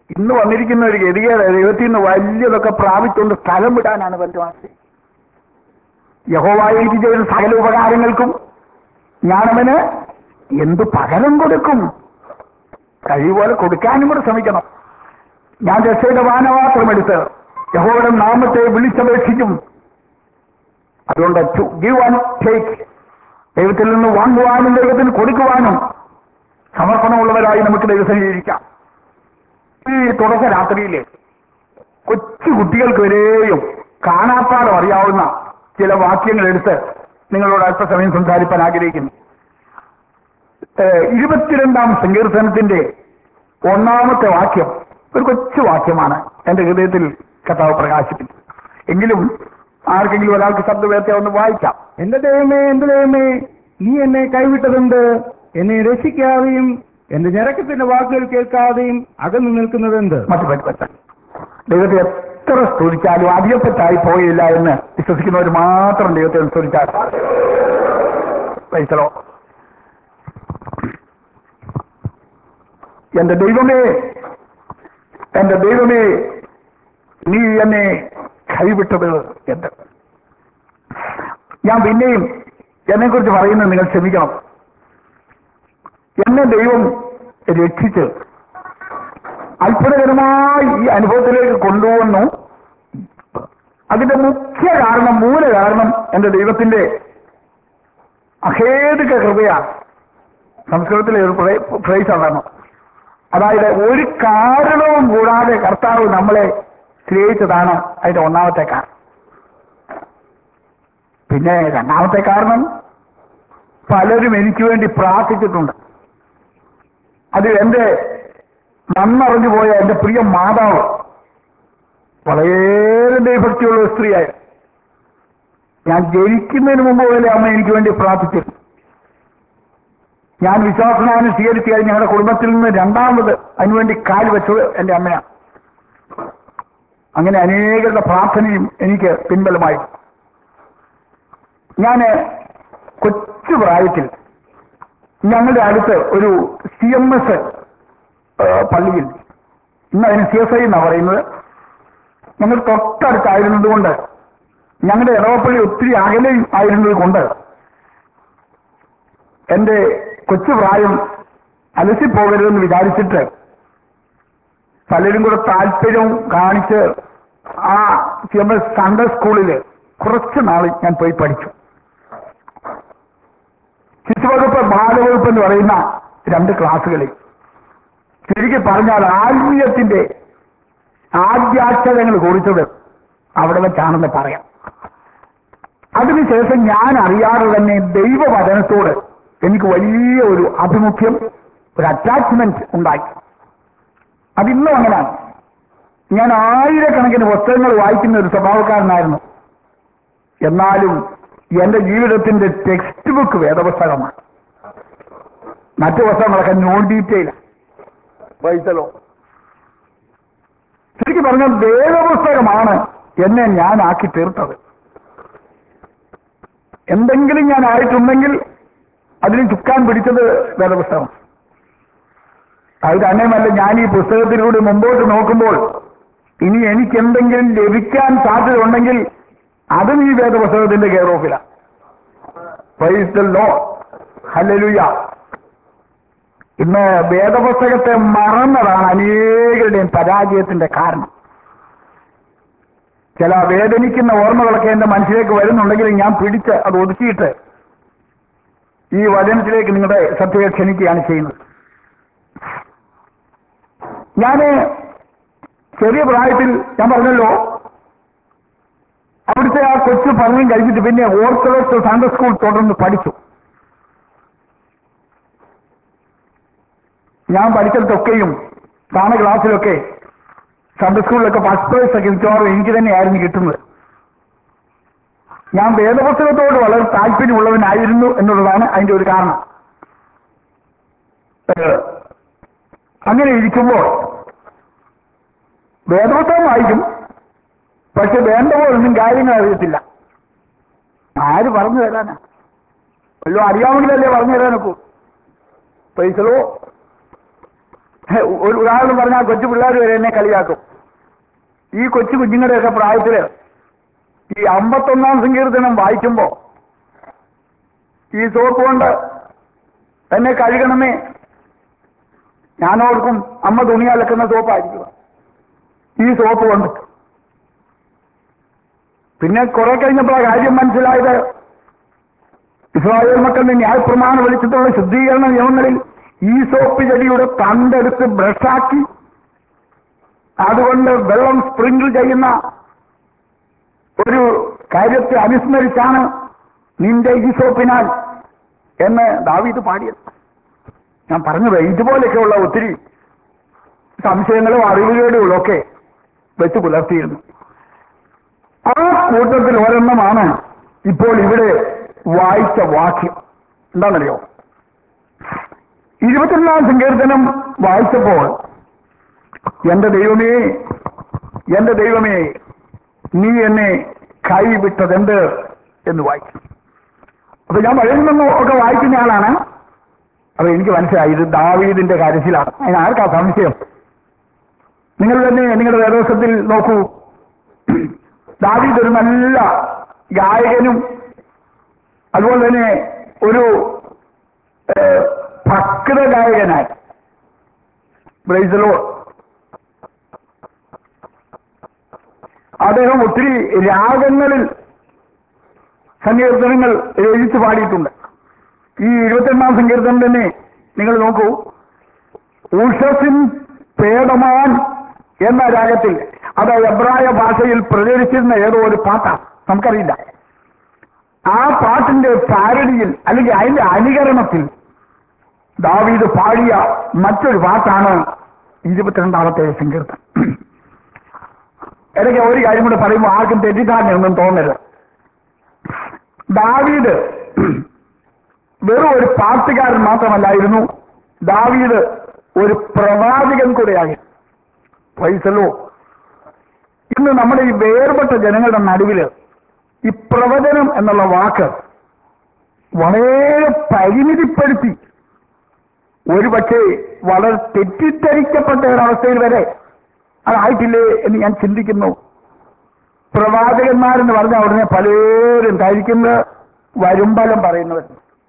ഇന്ന് വന്നിരിക്കുന്ന ഒരു ഗതികേട് ദൈവത്തിൽ നിന്ന് വലിയതൊക്കെ പ്രാപിച്ചുകൊണ്ട് സ്ഥലം വിടാനാണ് പറ്റുവാസി യഹോവായി എനിക്ക് ചെയ്ത സകല ഉപകാരങ്ങൾക്കും ഞാനവന് എന്ത് പകരം കൊടുക്കും കഴിവുപോലെ കൊടുക്കാനും കൂടെ ശ്രമിക്കണം ഞാൻ രക്ഷയുടെ വാനപാത്രമെടുത്ത് യഹോയുടെ നാമത്തെ വിളിച്ചപേക്ഷിക്കും അതുകൊണ്ട് ടു ഗിവ് ആൻഡ് ടേക്ക് ദൈവത്തിൽ നിന്ന് വാങ്ങുവാനും ദൈവത്തിന് കൊടുക്കുവാനും സമർപ്പണമുള്ളവരായി നമുക്ക് ദൈവത്തിന് ജീവിക്കാം ഈ തുടക്ക രാത്രിയിലെ കൊച്ചു കുട്ടികൾക്ക് വരെയും കാണാപ്പാടം അറിയാവുന്ന ചില വാക്യങ്ങൾ എടുത്ത് നിങ്ങളോട് അല്പസമയം സംസാരിപ്പാൻ ആഗ്രഹിക്കുന്നു ഏഹ് ഇരുപത്തിരണ്ടാം സങ്കീർത്തനത്തിന്റെ ഒന്നാമത്തെ വാക്യം ഒരു കൊച്ചു വാക്യമാണ് എന്റെ ഹൃദയത്തിൽ കഥാവ് പ്രകാശിപ്പിച്ചു എങ്കിലും ആർക്കെങ്കിലും ഒരാൾക്ക് ശബ്ദവേർത്ത ഒന്ന് വായിക്കാം എന്റെ ദൈവമേ എന്റെ ദൈവമേ നീ എന്നെ കൈവിട്ടതെന്ത് എന്നെ രക്ഷിക്കാതെയും എന്റെ ഞരക്കത്തിന്റെ വാക്കുകൾ കേൾക്കാതെയും അകന്നു നിൽക്കുന്നതെന്ത് മറ്റു പറ്റി പറ്റാൻ ദൈവത്തെ എത്ര സ്തുതിച്ചാലും അധികപ്പറ്റായി പോയില്ല എന്ന് വിശ്വസിക്കുന്നവർ മാത്രം ദൈവത്തെ സ്തുതിച്ചാൽ പൈസലോ എന്റെ ദൈവമേ എന്റെ ദൈവമേ നീ എന്നെ കൈവിട്ടത് എന്ത് ഞാൻ പിന്നെയും എന്നെ കുറിച്ച് പറയുന്നത് നിങ്ങൾ ക്ഷമിക്കണം എന്നെ ദൈവം രക്ഷിച്ച് അത്ഭുതകരമായി ഈ അനുഭവത്തിലേക്ക് കൊണ്ടുവന്നു അതിന്റെ മുഖ്യ കാരണം മൂല കാരണം എന്റെ ദൈവത്തിന്റെ അഹേതുക കൃപയാണ് സംസ്കൃതത്തിലെ ഒരു ഫ്രേസ് ഉണ്ടായിരുന്നു അതായത് ഒരു കാരണവും കൂടാതെ കർത്താവ് നമ്മളെ സ്നേഹിച്ചതാണ് അതിന്റെ ഒന്നാമത്തെ കാരണം പിന്നെ രണ്ടാമത്തെ കാരണം പലരും എനിക്ക് വേണ്ടി പ്രാർത്ഥിച്ചിട്ടുണ്ട് അത് എന്റെ നന്നറിഞ്ഞു പോയ എന്റെ പ്രിയ മാതാവ് വളരെ ദൈവഭക്തിയുള്ള ഒരു സ്ത്രീയായിരുന്നു ഞാൻ ജനിക്കുന്നതിന് മുമ്പ് പോലെ അമ്മ എനിക്ക് വേണ്ടി പ്രാർത്ഥിച്ചിരുന്നു ഞാൻ വിശ്വാസനായനെ സ്വീകരിച്ചു കഴിഞ്ഞ് ഞങ്ങളുടെ കുടുംബത്തിൽ നിന്ന് രണ്ടാമത് അതിനുവേണ്ടി കാൽ വെച്ചത് എന്റെ അമ്മയാണ് അങ്ങനെ അനേകരുടെ പ്രാർത്ഥനയും എനിക്ക് പിൻബലമായി ഞാൻ കൊച്ചു പ്രായത്തിൽ ഞങ്ങളുടെ അടുത്ത് ഒരു സി എം എസ് പള്ളിയിൽ ഇന്ന് അതിന് സി എസ് ഐ എന്നാണ് പറയുന്നത് ഞങ്ങൾ തൊട്ടടുത്തായിരുന്നതുകൊണ്ട് ഞങ്ങളുടെ ഇടവപ്പള്ളി ഒത്തിരി അകലെയും ആയിരുന്നത് കൊണ്ട് എന്റെ കൊച്ചു പ്രായം അലസിപ്പോകരുതെന്ന് വിചാരിച്ചിട്ട് പലരും കൂടെ താല്പര്യവും കാണിച്ച് ആ സി എം എസ് സൺഡേ സ്കൂളിൽ കുറച്ച് നാൾ ഞാൻ പോയി പഠിച്ചു ശിശുവകുപ്പ് ബാലവകുപ്പ് എന്ന് പറയുന്ന രണ്ട് ക്ലാസ്സുകളിൽ ശരിക്കും പറഞ്ഞാൽ ആത്മീയത്തിന്റെ ആദ്യാക്ഷരങ്ങൾ കുറിച്ചത് അവിടെ വെച്ചാണെന്ന് പറയാം അതിനുശേഷം ഞാൻ അറിയാതെ തന്നെ ദൈവവചനത്തോട് എനിക്ക് വലിയ ഒരു അഭിമുഖ്യം ഒരു അറ്റാച്ച്മെന്റ് ഉണ്ടായി അതിന്നും അങ്ങനെയാണ് ഞാൻ ആയിരക്കണക്കിന് പുസ്തകങ്ങൾ വായിക്കുന്ന ഒരു സ്വഭാവക്കാരനായിരുന്നു എന്നാലും എന്റെ ജീവിതത്തിന്റെ ടെക്സ്റ്റ് ബുക്ക് വേദപുസ്തകമാണ് മറ്റു പുസ്തകങ്ങളൊക്കെ നോൺ ഡീറ്റെയിൽ വൈസലോ ശരിക്കും പറഞ്ഞാൽ വേദപുസ്തകമാണ് എന്നെ ഞാൻ ആക്കി തീർത്തത് എന്തെങ്കിലും ഞാൻ ആയിട്ടുണ്ടെങ്കിൽ അതിന് ചുക്കാൻ പിടിച്ചത് വേദപുസ്തകം അത് തന്നെയുമല്ല ഞാൻ ഈ പുസ്തകത്തിലൂടെ മുമ്പോട്ട് നോക്കുമ്പോൾ ഇനി എനിക്ക് എന്തെങ്കിലും ലഭിക്കാൻ സാധ്യത ഉണ്ടെങ്കിൽ അതും ഈ വേദപുസ്തകത്തിന്റെ കെയർ ഓഫിലാണ് ഹല്ലേലൂയ ഇന്ന് വേദപുസ്തകത്തെ മറന്നതാണ് അനേകരുടെയും പരാജയത്തിന്റെ കാരണം ചില വേദനിക്കുന്ന ഓർമ്മകളൊക്കെ എന്റെ മനസ്സിലേക്ക് വരുന്നുണ്ടെങ്കിൽ ഞാൻ പിടിച്ച് അത് ഒതുക്കിയിട്ട് ഈ വചനത്തിലേക്ക് നിങ്ങളുടെ ശ്രദ്ധയെ ക്ഷണിക്കുകയാണ് ചെയ്യുന്നത് ഞാന് ചെറിയ പ്രായത്തിൽ ഞാൻ പറഞ്ഞല്ലോ അവിടുത്തെ ആ കൊച്ചു പഠനം കഴിഞ്ഞിട്ട് പിന്നെ ഓർത്തഡോക്സ് സൺഡേ സ്കൂൾ തുടർന്ന് പഠിച്ചു ഞാൻ പഠിച്ചിടത്തൊക്കെയും താണ ക്ലാസ്സിലൊക്കെ സൺഡേ സ്കൂളിലൊക്കെ ഫസ്റ്റ് പ്രൈസ് ഒക്കെ മിക്കവാറും എനിക്ക് തന്നെയായിരുന്നു കിട്ടുന്നത് ഞാൻ വേദപുസ്തകത്തോട് വളരെ താല്പര്യമുള്ളവനായിരുന്നു എന്നുള്ളതാണ് അതിന്റെ ഒരു കാരണം ഏഹ്, അങ്ങനെ ഇരിക്കുമ്പോൾ വേദപുസ്തകം വായിക്കും പക്ഷെ വേണ്ട പോലൊന്നും കാര്യങ്ങൾ അറിയത്തില്ല ആര് പറഞ്ഞു തരാനാ വല്ലോ അറിയാമെങ്കിലല്ലേ പറഞ്ഞു തരാനൊക്കൂ പൈസലോ ഒരു ഉദാഹരണം പറഞ്ഞാൽ കൊച്ചു പിള്ളേർ വരെ എന്നെ കളിയാക്കും ഈ കൊച്ചു കുഞ്ഞുങ്ങളുടെയൊക്കെ പ്രായത്തില് ഈ അമ്പത്തൊന്നാം സങ്കീർത്തനം വായിക്കുമ്പോ ഈ സോപ്പ് കൊണ്ട് എന്നെ കഴുകണമേ ഞാനോർക്കും അമ്മ തുണി അലക്കുന്ന സോപ്പായിരിക്കുക ഈ സോപ്പ് കൊണ്ട് പിന്നെ കുറെ കഴിഞ്ഞപ്പോൾ കാര്യം മനസ്സിലായത് ഇസ്രായേൽ മക്കളുടെ ന്യായപ്രമാണ വെളിച്ചത്തുള്ള ശുദ്ധീകരണ നിയമങ്ങളിൽ ഈ സോപ്പ് ചെടിയുടെ തണ്ടെടുത്ത് ബ്രഷാക്കി അതുകൊണ്ട് വെള്ളം സ്പ്രിങ്കിൾ ചെയ്യുന്ന ഒരു കാര്യത്തെ അനുസ്മരിച്ചാണ് നിന്റെ ഈ സോപ്പിനാൽ എന്ന് ദാവീദ് പാടിയത് ഞാൻ പറഞ്ഞത് ഇതുപോലെയൊക്കെയുള്ള ഒത്തിരി സംശയങ്ങളും അറിവുകേടുകളും ഒക്കെ വെച്ച് പുലർത്തിയിരുന്നു ആ കൂട്ടത്തിൽ ഒരെണ്ണമാണ് ഇപ്പോൾ ഇവിടെ വായിച്ച വാക്യം എന്താണെന്നറിയോ ഇരുപത്തിരണ്ടാം സങ്കീർത്തനം വായിച്ചപ്പോൾ എന്റെ ദൈവമേ എന്റെ ദൈവമേ നീ എന്നെ കൈവിട്ടതെന്ത് എന്ന് വായിക്കും അപ്പൊ ഞാൻ വഴിയിൽ നിന്നും ഒക്കെ വായിക്കുന്ന ആളാണ് അപ്പൊ എനിക്ക് മനസ്സിലായി ഇത് ദാവീദിന്റെ കാര്യത്തിലാണ് അതിന് ആർക്കാ സംശയം നിങ്ങൾ തന്നെ നിങ്ങളുടെ വേദോസത്തിൽ നോക്കൂ ദാവീദ് ഒരു നല്ല ഗായകനും അതുപോലെ തന്നെ ഒരു ഏഹ്, ഭക്ത ഗായകനായി ബ്രൈസലോ അദ്ദേഹം ഒത്തിരി രാഗങ്ങളിൽ സങ്കീർത്തനങ്ങൾ രചിച്ചു പാടിയിട്ടുണ്ട് ഈ ഇരുപത്തിരണ്ടാം സങ്കീർത്തനം തന്നെ നിങ്ങൾ നോക്കൂ ഉഷസിൻ പേടമാൻ എന്ന രാഗത്തിൽ അത് എബ്രായ ഭാഷയിൽ പ്രചരിച്ചിരുന്ന ഏതോ ഒരു പാട്ടാണ് നമുക്കറിയില്ല ആ പാട്ടിന്റെ പാരഡിയിൽ അല്ലെങ്കിൽ അതിന്റെ അനുകരണത്തിൽ ദാവീദ് പാടിയ മറ്റൊരു പാട്ടാണ് ഇരുപത്തിരണ്ടാമത്തെ സങ്കീർത്തനം ഇടയ്ക്ക് ഒരു കാര്യം കൂടെ പറയുമ്പോൾ ആർക്കും തെറ്റിദ്ധാരണയൊന്നും തോന്നരുത് ദാവീദ് വെറും ഒരു പാട്ടുകാരൻ മാത്രമല്ലായിരുന്നു ദാവീദ് ഒരു പ്രവാചകൻ കൂടെയായിരുന്നു പൈസലോ ഇന്ന് നമ്മുടെ ഈ വേർപെട്ട ജനങ്ങളുടെ നടുവില് ഈ പ്രവചനം എന്നുള്ള വാക്ക് വളരെ പരിമിതിപ്പെടുത്തി ഒരു പക്ഷേ വളരെ തെറ്റിദ്ധരിക്കപ്പെട്ട ഒരവസ്ഥയിൽ വരെ അതായിട്ടില്ലേ എന്ന് ഞാൻ ചിന്തിക്കുന്നു പ്രവാചകന്മാരെന്ന് പറഞ്ഞ ഉടനെ പലരും ധരിക്കുന്നത് വരുമ്പലം പറയുന്നവർ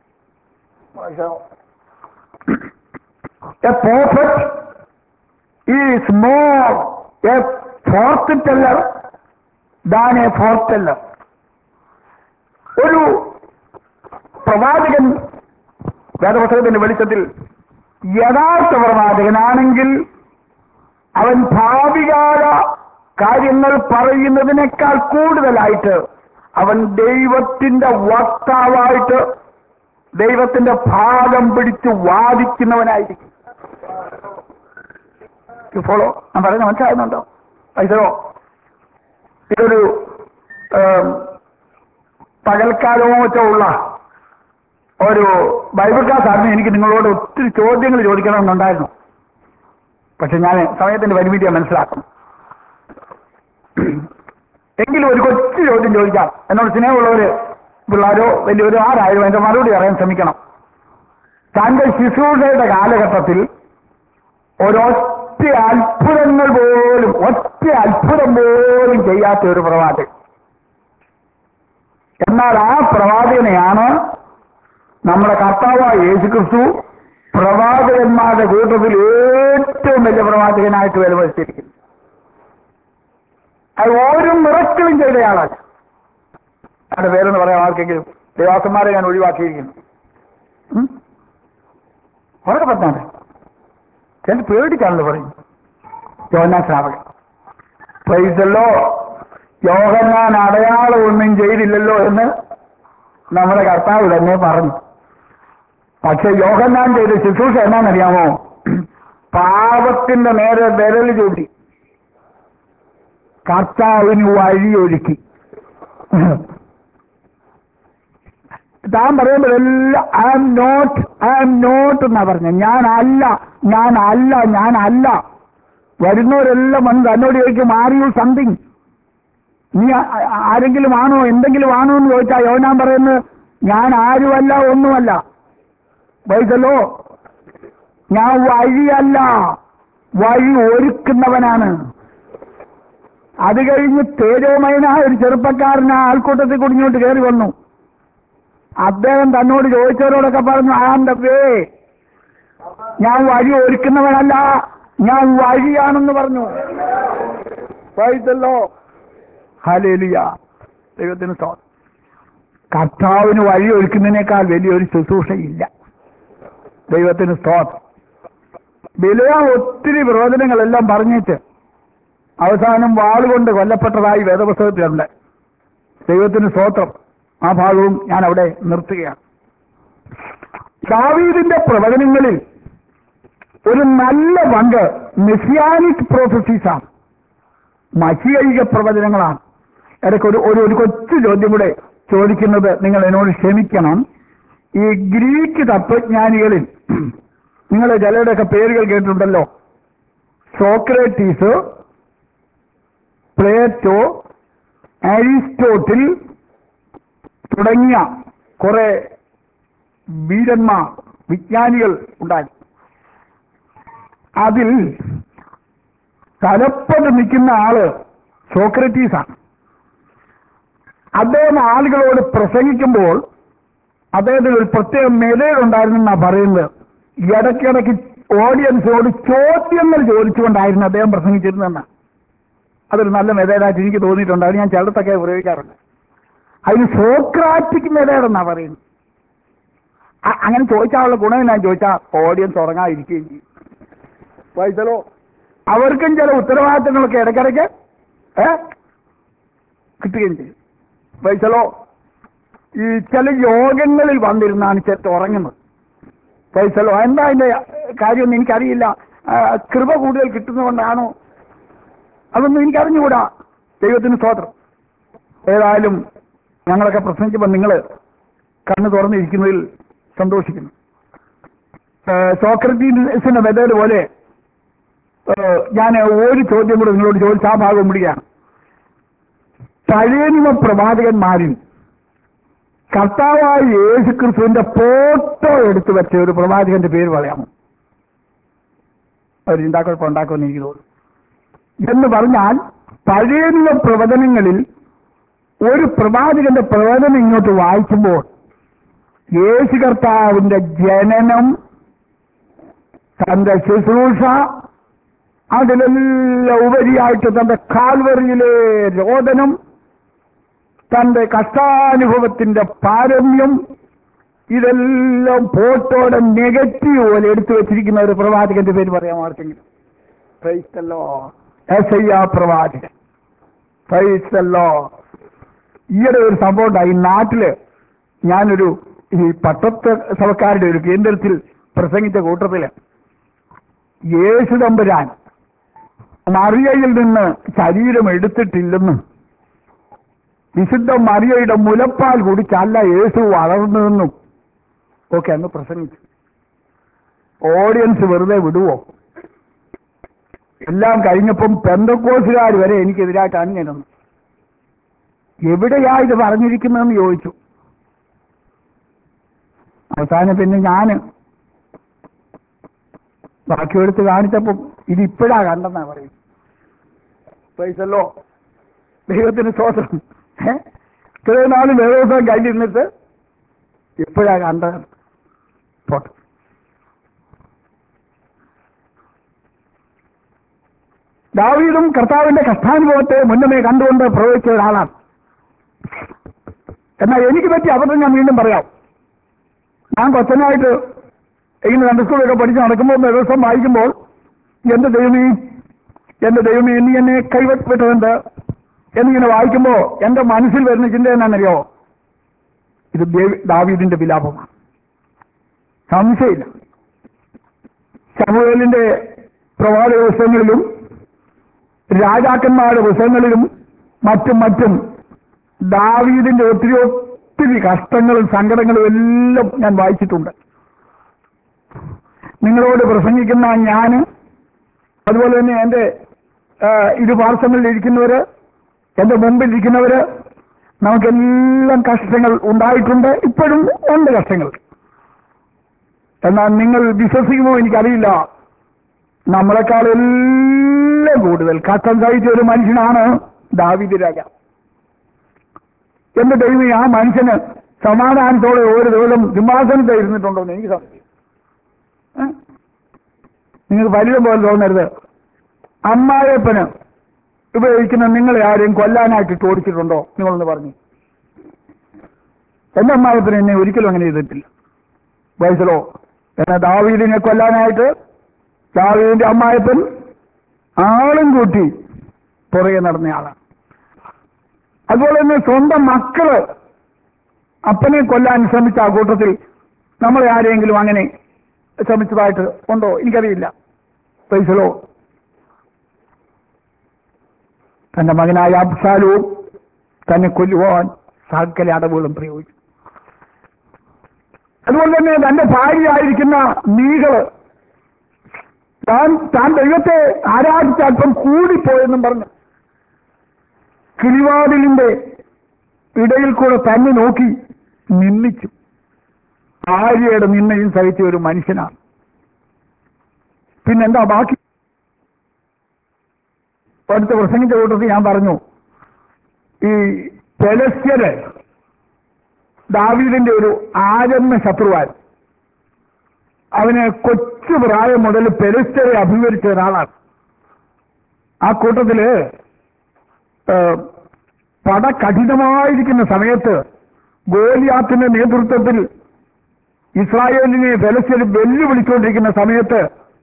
a prophet is more a forthteller than a forthteller ഒരു പ്രവാചകൻ വേദപുസ്തകത്തിന്റെ വെളിച്ചത്തിൽ യഥാർത്ഥ പ്രവാചകനാണെങ്കിൽ അവൻ ഭാവികാല കാര്യങ്ങൾ പറയുന്നതിനേക്കാൾ കൂടുതലായിട്ട് അവൻ ദൈവത്തിന്റെ വക്താവായിട്ട് ദൈവത്തിന്റെ ഭാഗം പിടിച്ച് വാദിക്കുന്നവനായിരിക്കും ഫോളോ ഞാൻ പറയുന്നത് മനസ്സിലാകുന്നുണ്ടോ പൈസോ ഇതൊരു ഏം, പകൽക്കാലമോ മറ്റോ ഉള്ള ഒരു ബൈബിൾ ക്ലാസ് ആയിരുന്നു എനിക്ക് നിങ്ങളോട് ഒത്തിരി ചോദ്യങ്ങൾ ചോദിക്കണമെന്നുണ്ടായിരുന്നു പക്ഷെ ഞാൻ സമയത്തിന്റെ പരിമിതിയെ മനസ്സിലാക്കും എങ്കിലും ഒരു കൊച്ചു ചോദ്യം ചോദിക്കാം എന്നോട് സ്നേഹമുള്ളവര് പിള്ളേരോ വലിയവരോ ആരായാലും എന്റെ മറുപടി അറിയാൻ ശ്രമിക്കണം തന്റെ ശുശ്രൂഷയുടെ കാലഘട്ടത്തിൽ ഒരൊറ്റ അത്ഭുതങ്ങൾ പോലും ഒറ്റ അത്ഭുതം പോലും ചെയ്യാത്ത ഒരു പ്രവാചകൻ എന്നാൽ ആ പ്രവാചകനെയാണ് നമ്മുടെ കർത്താവായ യേശുക്രിസ്തു പ്രവാചകന്മാരുടെ കൂട്ടത്തിൽ ഏറ്റവും വലിയ പ്രവാചകനായിട്ട് വിലമതിച്ചിരിക്കുന്നു അത് ഒരു മിറക്കിളും ചെയ്തയാളല്ല അതിന്റെ പേരെന്ന് പറയാം ആർക്കെങ്കിലും ദേവാസന്മാരെ ഞാൻ ഒഴിവാക്കിയിരിക്കുന്നു ഉം? വളരെ പറഞ്ഞാണ് ചില പേടിക്കാണല്ലോ പറയും യോഹന്നാൻ ശ്രാവകൻ പ്രൈസല്ലോ യോഹന്നാൻ അടയാളം ഒന്നും ചെയ്തില്ലല്ലോ എന്ന് നമ്മുടെ കർത്താവ് തന്നെ പറഞ്ഞു പക്ഷെ യോഹന്നാൻ ചെയ്ത ശുശ്രൂഷ എന്നാണെന്നറിയാമോ പാപത്തിന്റെ നേരെ വിരൽ ചൂണ്ടി കർത്താവിന് വഴിയൊരുക്കി താൻ പറയുമ്പോഴെല്ലാം I am not I am not എന്നാ പറഞ്ഞ ഞാൻ അല്ല ഞാൻ അല്ല ഞാൻ അല്ല വരുന്നവരെല്ലാം വന്ന് തന്നോട് ചോദിക്കും ആർ യു സംതിങ് നീ ആ- ആ- ആരെങ്കിലും ആണോ എന്തെങ്കിലും ആണോ എന്ന് ചോദിച്ചാൽ യോനാൻ പറയുന്നത് ഞാൻ ആരുമല്ല ഒന്നുമല്ല വൈസലോ ഞാൻ വഴിയല്ല വഴി ഒരുക്കുന്നവനാണ് അത് കഴിഞ്ഞ് തേജോമയനായ ഒരു ചെറുപ്പക്കാരൻ ആ ആൾക്കൂട്ടത്തിൽ കുടിഞ്ഞോട്ട് കയറി വന്നു അദ്ദേഹം തന്നോട് ചോദിച്ചവരോടൊക്കെ പറഞ്ഞു ആന്റെ വേ ഞാൻ വഴി ഒരുക്കുന്നവനല്ല ഞാൻ വഴിയാണെന്ന് പറഞ്ഞു വൈതല്ലോ ഹലേലിയ ദൈവത്തിന് സ്തോത്രം കർത്താവിന് വഴി ഒരുക്കുന്നതിനേക്കാൾ വലിയൊരു ശുശ്രൂഷയില്ല ദൈവത്തിന് സ്തോത്രം വിലയ ഒത്തിരി പ്രവചനങ്ങളെല്ലാം പറഞ്ഞിട്ട് അവസാനം വാളുകൊണ്ട് കൊല്ലപ്പെട്ടതായി വേദപുസ്തകത്തിലുണ്ട് ദൈവത്തിന് സ്തോത്രം ആ ഭാഗവും ഞാൻ അവിടെ നിർത്തുകയാണ് ദാവീദിന്റെ പ്രവചനങ്ങളിൽ ഒരു നല്ല പങ്ക് മെസ്സിയാനിക് പ്രോഫസീസാണ് മഷികൈക പ്രവചനങ്ങളാണ് ഇടയ്ക്ക് ഒരു ഒരു ഒരു കൊച്ചു ചോദ്യം കൂടെ ചോദിക്കുന്നത് നിങ്ങൾ എന്നോട് ക്ഷമിക്കണം ഈ ഗ്രീക്ക് തത്വജ്ഞാനികളിൽ നിങ്ങൾ ചിലരുടെയൊക്കെ പേരുകൾ കേട്ടിട്ടുണ്ടല്ലോ സോക്രട്ടീസ് പ്ലേറ്റോ അരിസ്റ്റോട്ടിൽ തുടങ്ങിയ കുറെ വീരന്മാർ വിജ്ഞാനികൾ ഉണ്ടായി അതിൽ തലപ്പത് നിൽക്കുന്ന ആള് സോക്രട്ടീസാണ് അദ്ദേഹം ആളുകളോട് പ്രസംഗിക്കുമ്പോൾ അദ്ദേഹത്തിന് ഒരു പ്രത്യേക മെതേഡ് ഉണ്ടായിരുന്നെന്നാണ് പറയുന്നത് ഇടയ്ക്കിടയ്ക്ക് ഓഡിയൻസിനോട് ചോദ്യങ്ങൾ ചോദിച്ചുകൊണ്ടായിരുന്നു അദ്ദേഹം പ്രസംഗിച്ചിരുന്നതെന്ന് അതൊരു നല്ല മെതേഡായിട്ട് എനിക്ക് തോന്നിയിട്ടുണ്ട് അത് ഞാൻ ചിലത്തൊക്കെ ഉപയോഗിക്കാറുണ്ട് അതിന് സോക്രാറ്റിക് മെതേഡ് എന്നാ പറയുന്നത് അ- അങ്ങനെ ചോദിച്ചാലുള്ള ഗുണം എന്നാ ചോദിച്ചാൽ ഓഡിയൻസ് ഉറങ്ങാതിരിക്കുകയും ചെയ്യും വൈസലോ അവർക്കും ചില ഉത്തരവാദിത്തങ്ങളൊക്കെ ഇടയ്ക്കിടയ്ക്ക് ഏ കിട്ടുകയും ചെയ്യും വൈസലോ ഈ ചില യോഗങ്ങളിൽ വന്നിരുന്നാണ് ചെത്ത് ഉറങ്ങുന്നത് പൈസലോ എന്താ അതിന്റെ കാര്യമൊന്നും എനിക്കറിയില്ല ആ, കൃപ കൂടുതൽ കിട്ടുന്നതുകൊണ്ടാണോ അതൊന്നും എനിക്കറിഞ്ഞുകൂടാ ദൈവത്തിന് സ്തോത്രം ഏതായാലും ഞങ്ങളൊക്കെ പ്രസംഗിക്കുമ്പോൾ നിങ്ങൾ കണ്ണു തുറന്നിരിക്കുന്നതിൽ സന്തോഷിക്കുന്നു സോക്രട്ടീസിന്റെ മെത്തേഡ് പോലെ ഏഹ്, ഞാൻ ഒരു ചോദ്യം കൂടെ നിങ്ങളോട് ചോദിച്ച ആ ഭാഗം വിടുകയാണ് പഴയ നിയമ പ്രവാചകന്മാരിൽ കർത്താവായ യേശു ക്രിസ്തുവിന്റെ ഫോട്ടോ എടുത്തു വെച്ച ഒരു പ്രവാചകന്റെ പേര് പറയാമോ ഒരു ചിന്താക്കുഴപ്പം ഉണ്ടാക്കുമെന്ന് എനിക്ക് തോന്നുന്നു എന്ന് പറഞ്ഞാൽ പഴയ നിയമ പ്രവചനങ്ങളിൽ ഒരു പ്രവാചകന്റെ പ്രവചനം ഇങ്ങോട്ട് വായിക്കുമ്പോൾ യേശു കർത്താവിന്റെ ജനനം തന്റെ ശുശ്രൂഷ അതിലെല്ലാം ഉപരിയായിട്ട് തന്റെ കാൽവറിയിലെ രോദനം തന്റെ കഷ്ടാനുഭവത്തിന്റെ പാരമ്യം ഇതെല്ലാം ഫോട്ടോയുടെ നെഗറ്റീവ് പോലെ എടുത്തു വെച്ചിരിക്കുന്ന ഒരു പ്രവാചകന്റെ പേര് പറയാൻ ആർക്കെങ്കിലും പ്രൈസ്തല്ലോ എസ് ഐ പ്രവാചകൻ പ്രൈസ്തല്ലോ ഈയിടെ ഒരു സംഭവം ഉണ്ടായി ഈ നാട്ടില് ഞാനൊരു ഈ പട്ടത്ത് സഭക്കാരുടെ ഒരു കേന്ദ്രത്തിൽ പ്രസംഗിച്ച കൂട്ടത്തില് യേശു തമ്പുരാൻ മറിയയിൽ നിന്ന് ശരീരം എടുത്തിട്ടില്ലെന്നും വിശുദ്ധ മറിയയുടെ മുലപ്പാൽ കുടിച്ചല്ല യേശു വളർന്നതെന്നും ഒക്കെ അങ്ങ് പ്രസംഗിച്ചു ഓഡിയൻസ് വെറുതെ വിടുവോ എല്ലാം കഴിഞ്ഞപ്പം പെന്തക്കോസുകാർ വരെ എനിക്കെതിരായിട്ട് അണിഞ്ഞിരുന്നു എവിടെയാ ഇത് പറഞ്ഞിരിക്കുന്നതെന്ന് ചോദിച്ചു അവസാനം പിന്നെ ഞാന് ബാക്കിയെടുത്ത് കാണിച്ചപ്പം ഇത് ഇപ്പോഴാ കണ്ടെന്നാ പറയും പൈസല്ലോ ദൈവത്തിന് സ്വതന്ത്രം ഏ ഇത്രയും നാൾ വേദോത്സവം കഴിഞ്ഞിരുന്നിട്ട് ഇപ്പോഴാ കണ്ടത് പോട്ടെ ദാവീദും കർത്താവിന്റെ കഷ്ടാനുഭവത്തെ മുന്നമേ കണ്ടുകൊണ്ട് പ്രവചിച്ച ഒരാളാണ് എന്നാൽ എനിക്ക് പറ്റിയ അബദ്ധം ഞാൻ വീണ്ടും പറയാം ഞാൻ കൊച്ചനായിട്ട് ഇങ്ങനെ രണ്ട് സ്കൂളൊക്കെ പഠിച്ച് നടക്കുമ്പോൾ ദിവസം വായിക്കുമ്പോൾ എന്റെ ദൈവമേ എന്റെ ദൈവമേ നീ എന്നെ കൈവിട്ടത് എന്നിങ്ങനെ വായിക്കുമ്പോൾ എന്റെ മനസ്സിൽ വരുന്ന ചിന്ത എന്നാണെന്നറിയോ ഇത് ദേവി- ദാവീദിന്റെ വിലാപമാണ് സംശയമില്ല ശമുവേലിന്റെ പ്രവാചക പുസ്തകങ്ങളിലും രാജാക്കന്മാരുടെ പുസ്തകങ്ങളിലും മറ്റും മറ്റും ദാവീദിന്റെ ഒത്തിരി ഒത്തിരി കഷ്ടങ്ങളും സങ്കടങ്ങളും എല്ലാം ഞാൻ വായിച്ചിട്ടുണ്ട് നിങ്ങളോട് പ്രസംഗിക്കുന്ന ഞാൻ അതുപോലെ തന്നെ എൻ്റെ ആ, ഇരു പാർശ്വങ്ങളിൽ ഇരിക്കുന്നവര് എൻ്റെ മുമ്പിൽ ഇരിക്കുന്നവര് നമുക്കെല്ലാം കഷ്ടങ്ങൾ ഉണ്ടായിട്ടുണ്ട് ഇപ്പോഴും ഉണ്ട് കഷ്ടങ്ങൾ എന്നാൽ നിങ്ങൾ വിശ്വസിക്കുമോ എനിക്കറിയില്ല നമ്മളെക്കാൾ എല്ലാം കൂടുതൽ കഷ്ടം സഹിച്ച ഒരു മനുഷ്യനാണ് ദാവിദ് രാജ എന്റെ ദൈവം ആ മനുഷ്യന് സമാധാനത്തോടെ ഒരു ദിവസം സിംഹാസനത്തെ ഇരുന്നിട്ടുണ്ടോ എന്ന് എനിക്ക് സംശയം ഏ? നിങ്ങൾക്ക് വലിയ പോലെ തോന്നരുത് അമ്മായപ്പന് ഉപയോഗിക്കുന്ന നിങ്ങളെ ആരെയും കൊല്ലാനായിട്ട് ഇട്ട് ഓടിച്ചിട്ടുണ്ടോ നിങ്ങളൊന്ന് പറഞ്ഞു എന്റെ അമ്മായപ്പന് എന്നെ ഒരിക്കലും അങ്ങനെ ചെയ്തിട്ടില്ല വയസ്സിലോ എന്നെ ദാവീദിനെ കൊല്ലാനായിട്ട് ദാവീദിന്റെ അമ്മായപ്പൻ ആളും കൂട്ടി പുറകെ നടന്നയാളാണ് അതുപോലെ തന്നെ സ്വന്തം മക്കള് അപ്പനെ കൊല്ലാൻ ശ്രമിച്ച ആ കൂട്ടത്തിൽ നമ്മളെ ആരെങ്കിലും അങ്ങനെ ശ്രമിച്ചതായിട്ട് ഉണ്ടോ എനിക്കറിയില്ല പൈസലോ തന്റെ മകനായ അബ്സാലവും തന്നെ കൊല്ലുവാൻ സകല അടവുകളും പ്രയോഗിച്ചു അതുപോലെ തന്നെ തന്റെ ഭാര്യയായിരിക്കുന്ന നീകള് താൻ താൻ ദൈവത്തെ ആരാധിച്ച അല്പം കൂടിപ്പോയെന്നും പറഞ്ഞു കിളിവാതിലിന്റെ ഇടയിൽ കൂടെ തന്നെ നോക്കി നിന്ദിച്ചു ഭാര്യയുടെ നിന്നയും സഹിച്ച ഒരു മനുഷ്യനാണ് പിന്നെന്താ ബാക്കി അടുത്ത പ്രസംഗിച്ച കൂട്ടത്തിൽ ഞാൻ പറഞ്ഞു ഈ പെലസ്യര് ദാവീദിന്റെ ഒരു ആജന്മ ശത്രുവാൻ അവന് കൊച്ചു പ്രായം മുതൽ പെലസ്യരെ അഭിമുഖിച്ച ഒരാളാണ് ആ കൂട്ടത്തില് ഏഹ്, പട കഠിനമായിരിക്കുന്ന സമയത്ത് ഗോലിയാത്തിന്റെ നേതൃത്വത്തിൽ ഇസ്രായേലിനെ ഫലസ്തീൻ വെല്ലുവിളിച്ചുകൊണ്ടിരിക്കുന്ന സമയത്ത്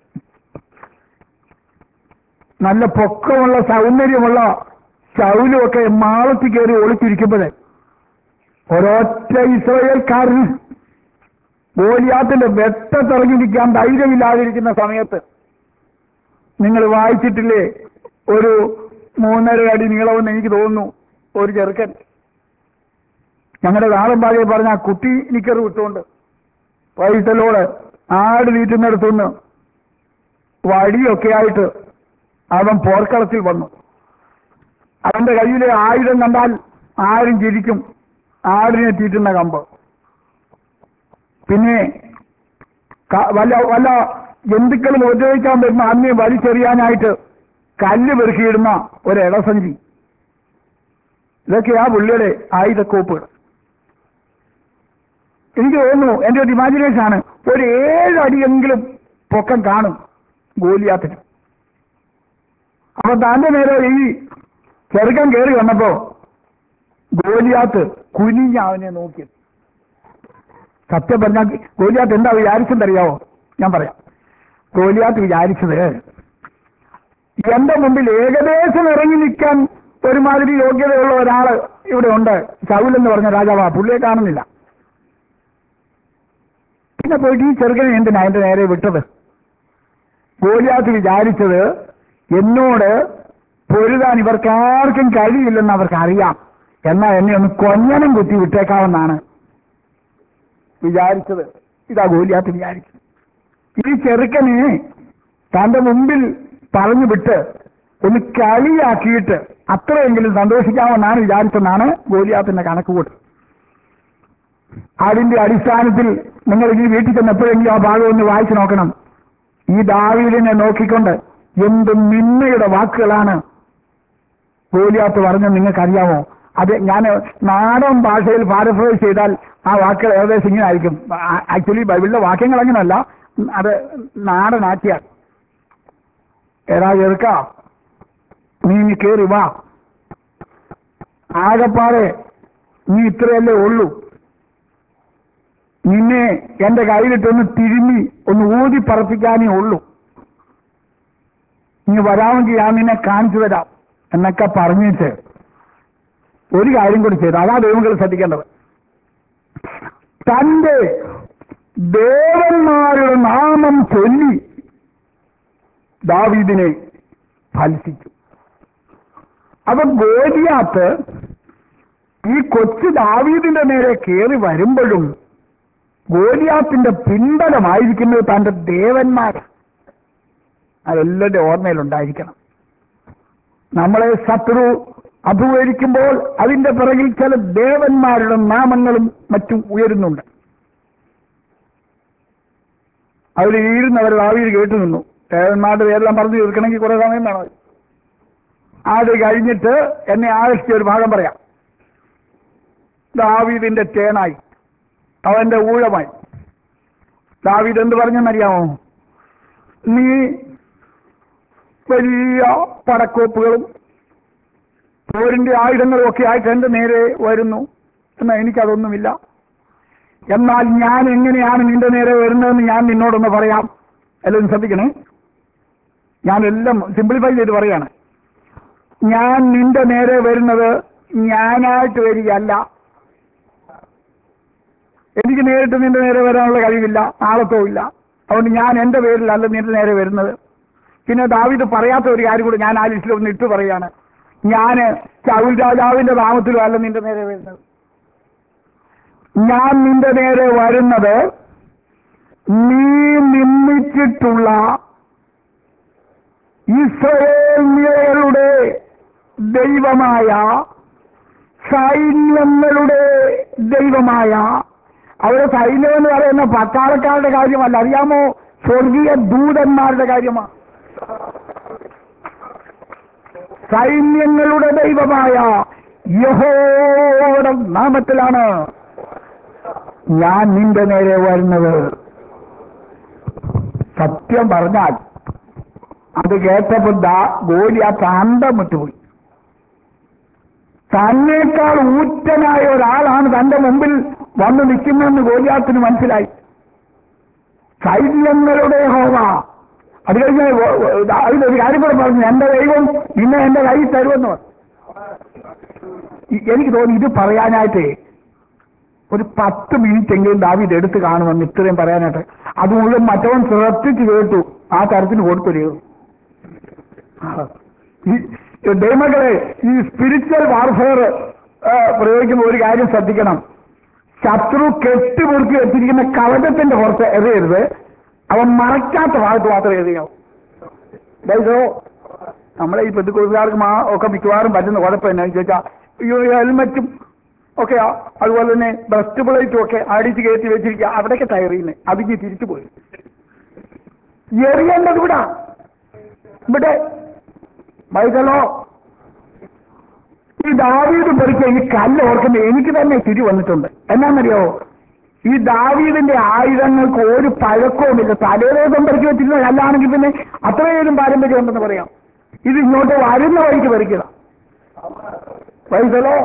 നല്ല പൊക്കമുള്ള സൗന്ദര്യമുള്ള ശൗലുമൊക്കെ മാളത്തിൽ കയറി ഒളിച്ചിരിക്കുമ്പോഴേ ഒരൊറ്റ ഇസ്രായേൽക്കാരൻ ഗോലിയാത്തിന്റെ വെട്ടത്തിറങ്ങിയിരിക്കാൻ ധൈര്യമില്ലാതിരിക്കുന്ന സമയത്ത് നിങ്ങൾ വായിച്ചിട്ടില്ലേ ഒരു മൂന്നര അടി നീളമെന്ന് എനിക്ക് തോന്നുന്നു ഒരു ചെറുക്കൻ ഞങ്ങളുടെ നാടൻ ഭാഷയിൽ പറഞ്ഞ ആ കുട്ടി നിക്കറ് വിട്ടുകൊണ്ട് വൈത്തലോട് ആട് വീറ്റുന്നിടത്തുനിന്ന് വടിയൊക്കെ ആയിട്ട് അവൻ പോർക്കളത്തിൽ വന്നു അവന്റെ കയ്യിലെ ആയുധം കണ്ടാൽ ആരും ചിരിക്കും ആടിനെ തീറ്റുന്ന കമ്പ് പിന്നെ ക- വല്ല വല്ല ജന്തുക്കളും ഉപദ്രവിക്കാൻ വരുന്ന അതിനെ വലിച്ചെറിയാനായിട്ട് കല്ല് പെറുക്കിയിടുന്ന ഒരു ഇടസഞ്ചി ഇതൊക്കെയാ പുള്ളിയുടെ ആയുധക്കോപ്പ് എനിക്ക് തോന്നുന്നു എന്റെ ഒരു ഇമാജിനേഷൻ ആണ് ഒരു ഏഴ് അടിയെങ്കിലും പൊക്കം കാണും ഗോലിയാത്തിന് അപ്പൊ താന്റെ നേരെ ഈ ചെറുക്കൻ കയറി വന്നപ്പോ ഗോലിയാത്ത് കുനിഞ്ഞ അവനെ നോക്കി സത്യം പറഞ്ഞാൽ ഗോലിയാത്ത് എന്താ വിചാരിച്ചെന്നറിയാവോ ഞാൻ പറയാം ഗോലിയാത്ത് വിചാരിച്ചത് എന്റെ മുമ്പിൽ ഏകദേശം ഇറങ്ങി നിൽക്കാൻ ഒരുമാതിരി യോഗ്യതയുള്ള ഒരാള് ഇവിടെ ഉണ്ട് ശൗൽ എന്ന് പറഞ്ഞ രാജാവാ പുള്ളിയെ കാണുന്നില്ല പിന്നെ പോയിട്ട് ഈ ചെറുക്കനെ എന്തിനാ എന്റെ നേരെ വിട്ടത് ഗോലിയാത്ത് വിചാരിച്ചത് എന്നോട് പൊരുതാൻ ഇവർക്കാർക്കും കഴിയില്ലെന്ന് അവർക്ക് അറിയാം എന്നാൽ എന്നെ ഒന്ന് കൊഞ്ഞനം കുത്തി വിട്ടേക്കാമെന്നാണ് വിചാരിച്ചത് ഇതാ ഗോലിയാത്ത് വിചാരിച്ചത് ഈ ചെറുക്കനെ തന്റെ മുമ്പിൽ പറഞ്ഞു വിട്ട് ഒന്ന് കളിയാക്കിയിട്ട് അത്രയെങ്കിലും സന്തോഷിക്കാമെന്നാണ് വിചാരിച്ചെന്നാണ് ഗോലിയാത്തിന്റെ കണക്കുകൂട്ട് അതിന്റെ അടിസ്ഥാനത്തിൽ നിങ്ങൾ ഈ വീട്ടിൽ ചെന്ന് എപ്പോഴെങ്കിലും ആ ഭാഗം ഒന്ന് വായിച്ചു നോക്കണം ഈ ദാവീദിനെ നോക്കിക്കൊണ്ട് എന്ത് നിന്നയുടെ വാക്കുകളാണ് ഗോലിയാത്ത് പറഞ്ഞത് നിങ്ങൾക്കറിയാമോ അത് ഞാൻ നാടൻ ഭാഷയിൽ പാരഫ്രൈസ് ചെയ്താൽ ആ വാക്കുകൾ ഏകദേശം ഇങ്ങനെ ആയിരിക്കും ആക്ച്വലി ബൈബിളിലെ വാക്യങ്ങൾ അങ്ങനല്ല അത് നാടനാക്കിയാൽ എടാ ചെറുക്ക നീ ഇനി കേറി വാ ആകപ്പാടെ നീ ഇത്രയല്ലേ ഉള്ളൂ നിന്നെ എന്റെ കയ്യിലിട്ടൊന്ന് തിരുമ്മി ഒന്ന് ഊതി പറപ്പിക്കാനേ ഉള്ളൂ നീ വരാമെങ്കിൽ ഞാൻ നിന്നെ കാണിച്ചു തരാം എന്നൊക്കെ പറഞ്ഞിട്ട് ഒരു കാര്യം കൂടി ചെയ്തു അതാ ദൈവങ്ങൾ ശ്രദ്ധിക്കേണ്ടത് തന്റെ ദേവന്മാരുടെ നാമം ചൊല്ലി ദാവീദിനെ ഫലിപ്പിച്ചു അപ്പൊ ഗോലിയാത്ത് ഈ കൊച്ചു ദാവീദിന്റെ നേരെ കയറി വരുമ്പോഴും ഗോലിയാത്തിന്റെ പിൻബലമായിരിക്കുന്നത് തന്റെ ദേവന്മാർ അതെല്ലാവരുടെ ഓർമ്മയിലുണ്ടായിരിക്കണം നമ്മളെ ശത്രു അഭിമുഖീകരിക്കുമ്പോൾ അതിന്റെ പിറകിൽ ചില ദേവന്മാരുടെ നാമങ്ങളും മറ്റും ഉയരുന്നുണ്ട് അവർ ഈരുന്നവർ ഭാവിയിൽ കേട്ടു നിന്നു ദേവന്മാരുടെ പേരെല്ലാം പറഞ്ഞു തീർക്കണമെങ്കിൽ കുറെ സമയം വേണം അത് കഴിഞ്ഞിട്ട് എന്നെ ആകർഷിച്ച ഒരു ഭാഗം പറയാം ദാവീദിന്റെ തേനായി അവന്റെ ഊഴമായി ദാവീദ് എന്ത് പറഞ്ഞെന്നറിയാമോ നീ വലിയ പടക്കോപ്പുകളും പോരിന്റെ ആയുധങ്ങളും ഒക്കെ ആയിട്ട് എന്റെ നേരെ വരുന്നു എന്നാൽ എനിക്കതൊന്നുമില്ല എന്നാൽ ഞാൻ എങ്ങനെയാണ് നിന്റെ നേരെ വരുന്നതെന്ന് ഞാൻ നിന്നോടൊന്ന് പറയാം എല്ലാവരും ശ്രദ്ധിക്കണേ ഞാനെല്ലാം സിംപ്ലിഫൈ ചെയ്ത് പറയാണ് ഞാൻ നിന്റെ നേരെ വരുന്നത് ഞാനായിട്ട് വരികയല്ല എനിക്ക് നേരിട്ട് നിന്റെ നേരെ വരാനുള്ള കഴിവില്ല ആളത്തവും ഇല്ല അതുകൊണ്ട് ഞാൻ എന്റെ പേരിലല്ല നിന്റെ നേരെ വരുന്നത് പിന്നെ ദാവിദ് പറയാത്ത ഒരു കാര്യം കൂടെ ഞാൻ ആ ലിസ്റ്റിൽ ഒന്ന് ഇട്ട് പറയാണ് ഞാന് ചൗൽ രാജാവിന്റെ നാമത്തിലും അല്ല നിന്റെ നേരെ വരുന്നത് ഞാൻ നിന്റെ നേരെ വരുന്നത് നീ നിന്ദിച്ചിട്ടുള്ള ഇസ്രയേലിയരുടെ ദൈവമായ സൈന്യങ്ങളുടെ ദൈവമായ അവരുടെ സൈന്യം എന്ന് പറയുന്ന പട്ടാളക്കാരുടെ കാര്യമല്ല അറിയാമോ സ്വർഗീയ ദൂതന്മാരുടെ കാര്യമാണ് സൈന്യങ്ങളുടെ ദൈവമായ യഹോയുടെ നാമത്തിലാണ് ഞാൻ നിന്റെ നേരെ വരുന്നത് സത്യം പറഞ്ഞാൽ അത് കേട്ടപ്പോൾ ദാ ഗോലിയാത്ത് അന്തം വിട്ടുപോയി തന്നേക്കാൾ ഊറ്റനായ ഒരാളാണ് തന്റെ മുമ്പിൽ വന്ന് നിൽക്കുന്നതെന്ന് ഗോലിയാത്തിന് മനസ്സിലായി സൈന്യങ്ങളുടെ ഹോമ അത് കഴിഞ്ഞ് അതിലൊരു കാര്യം കൂടെ പറഞ്ഞു എന്റെ ദൈവം ഇന്ന് എന്റെ കയ്യിൽ തരുമെന്ന് പറഞ്ഞു. ഈ- എനിക്ക് തോന്നി ഇത് പറയാനായിട്ട് ഒരു പത്ത് മിനിറ്റ് എങ്കിലും ദാവീദ് എടുത്ത് കാണുമെന്ന് ഇത്രയും പറയാനായിട്ട് അത് മുഴുവൻ മറ്റവൻ ശ്രദ്ധിച്ച് കേട്ടു ആ തരത്തിന് കൊടുത്തൊരു ഈ ദൈവങ്ങളെ ഈ സ്പിരിച്വൽ വാർഫെയർ പ്രയോഗിക്കുമ്പോൾ ഒരു കാര്യം ശ്രദ്ധിക്കണം ശത്രു കെട്ടിമുറുക്കി വെച്ചിരിക്കുന്ന കവചത്തിന്റെ പുറത്ത് എറിയരുത് അവൻ മറയ്ക്കാത്ത ഭാഗത്ത് മാത്രമേ എറിയാവൂ ദൈവോ നമ്മളെ ഈ പെട്ടിക്കൊടുക്കാർക്ക് മാ ഒക്കെ മിക്കവാറും പറ്റുന്ന കുഴപ്പം എന്നാന്ന് ചോദിച്ചാൽ ഈ ഹെൽമറ്റും ഒക്കെ അതുപോലെ തന്നെ ബ്രസ്റ്റ് പ്ലേറ്റും ഒക്കെ അടിച്ച് കയറ്റി വെച്ചിരിക്കുക അവിടേക്ക് ടയറിയുന്നത് അതിക്ക് തിരിച്ചു പോയി എറിയേണ്ടത് ഇവിടെ ഇവിടെ വൈകലോ ഈ ദാവീദ് പറിച്ച ഈ കല്ല് ഓർക്കുമ്പോൾ എനിക്ക് തന്നെ തിരി വന്നിട്ടുണ്ട് എന്നാന്നറിയോ ഈ ദാവീദിന്റെ ആയുധങ്ങൾക്ക് ഒരു പഴക്കവുമില്ല തലേദേവം പറിച്ചു വെച്ചിരുന്ന കല്ലാണെങ്കിൽ പിന്നെ അത്രയേലും പാരമ്പര്യം ഉണ്ടെന്ന് പറയാം ഇത് ഇങ്ങോട്ട് വരുന്ന വഴിക്ക് പറിക്കുക വൈകലോ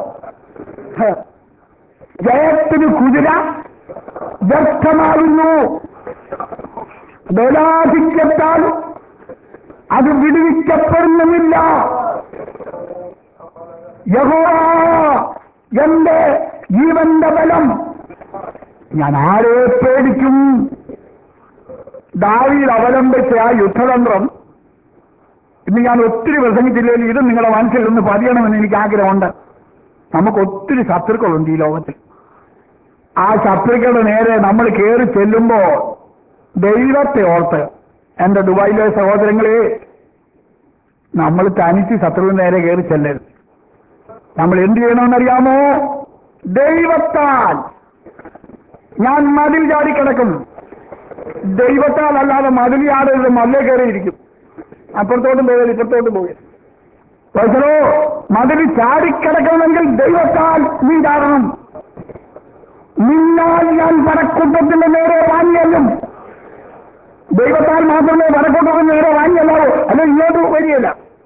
ജയത്തിന് കുതിര വ്യക്തമാകുന്നു ബലാധിക്യത്താൽ അത് വിടുവിക്കപ്പെടുന്നുമില്ല യഹോവ എന്റെ ജീവന്റെ ബലം ഞാൻ ആരെ പേടിക്കും ദാവീൽ അവലംബിച്ച ആ യുദ്ധതന്ത്രം ഇന്ന് ഞാൻ ഒത്തിരി പ്രസംഗിച്ചില്ലെങ്കിൽ ഇത് നിങ്ങളുടെ മനസ്സിൽ നിന്ന് പതിയണമെന്ന് എനിക്ക് ആഗ്രഹമുണ്ട് നമുക്ക് ഒത്തിരി ശത്രുക്കളുണ്ട് ഈ ലോകത്തിൽ ആ ശത്രുക്കളുടെ നേരെ നമ്മൾ കയറി ചെല്ലുമ്പോൾ ദൈവത്തെ ഓർത്ത് എന്റെ ദുബായിലെ സഹോദരങ്ങളെ നമ്മൾ തനിച്ച് ശത്രുവിന് നേരെ കയറി ചെല്ലരുത് നമ്മൾ എന്ത് ചെയ്യണമെന്നറിയാമോ ദൈവത്താൽ ഞാൻ മതിൽ ചാടിക്കിടക്കും ദൈവത്താൽ അല്ലാതെ മതിൽ ചാടരുത് മതിലേ കയറിയിരിക്കും അപ്പുറത്തോട്ടും പോകരുത് ഇപ്പുറത്തോട്ടും പോകരുത് വൈസലോ മതിൽ ചാടിക്കിടക്കണമെങ്കിൽ ദൈവത്താൽ നീ ചാടണം നിന്നാൽ ഞാൻ പടക്കൂട്ടത്തിന്റെ നേരെ വാങ്ങിയല്ലും ദൈവത്താൽ മാത്രമേ പടക്കൂട്ടത്തിന് നേരെ വാങ്ങിയല്ലാവൂ അല്ല ഇങ്ങോട്ട് വരികയില്ല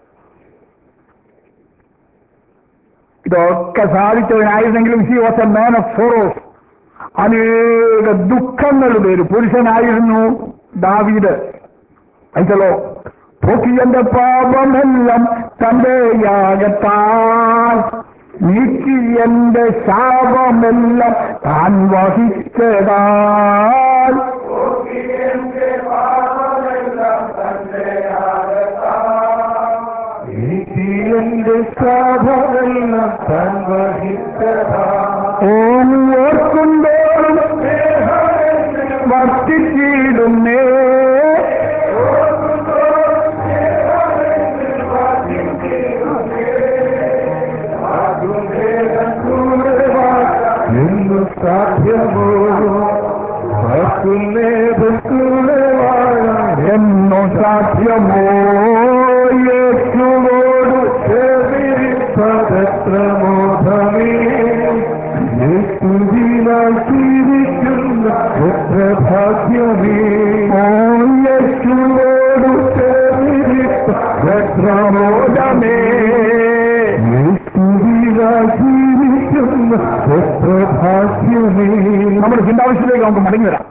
ഇതൊക്കെ സാധിച്ചവനായിരുന്നെങ്കിലും he was a man of sorrows അനേക ദുഃഖങ്ങളുടെ ഒരു പുരുഷനായിരുന്നു ദാവീദ് അയച്ചല്ലോ പൊക്കിയന്റെ പാപമെല്ലാം തന്റെ യാഗത്താൽ നീക്കി എന്റെ ശാപമെല്ലാം താൻ വഹിച്ചതാൽ എന്റെ ശാപമെല്ലാം താൻ വഹിച്ചതാ ഓം ഓർക്കുമ്പോഴും വർത്തിച്ചിടുന്നേ എന്നു സാധ്യമോ വാക്കുന്നേ കൂടെ വാഴാൻ എന്ന എന്നു സാധ്യമോ യേശുവോട് ചേർന്നിരിപ്പതെത്ര മോഹമേ യേശുവിനാൽ ജീവിക്കുന്ന എത്ര ഭാഗ്യമേ ഓ യേശുവോട് ചേർന്നിരിപ്പതെത്ര മോഹമേ യേശുവിനാൽ ജീവിക്കുന്ന എത്ര ഭാഗ്യമേ നമ്മുടെ ചിന്താവശ്യത്തിലേക്ക് നമുക്ക് മടങ്ങി വരാം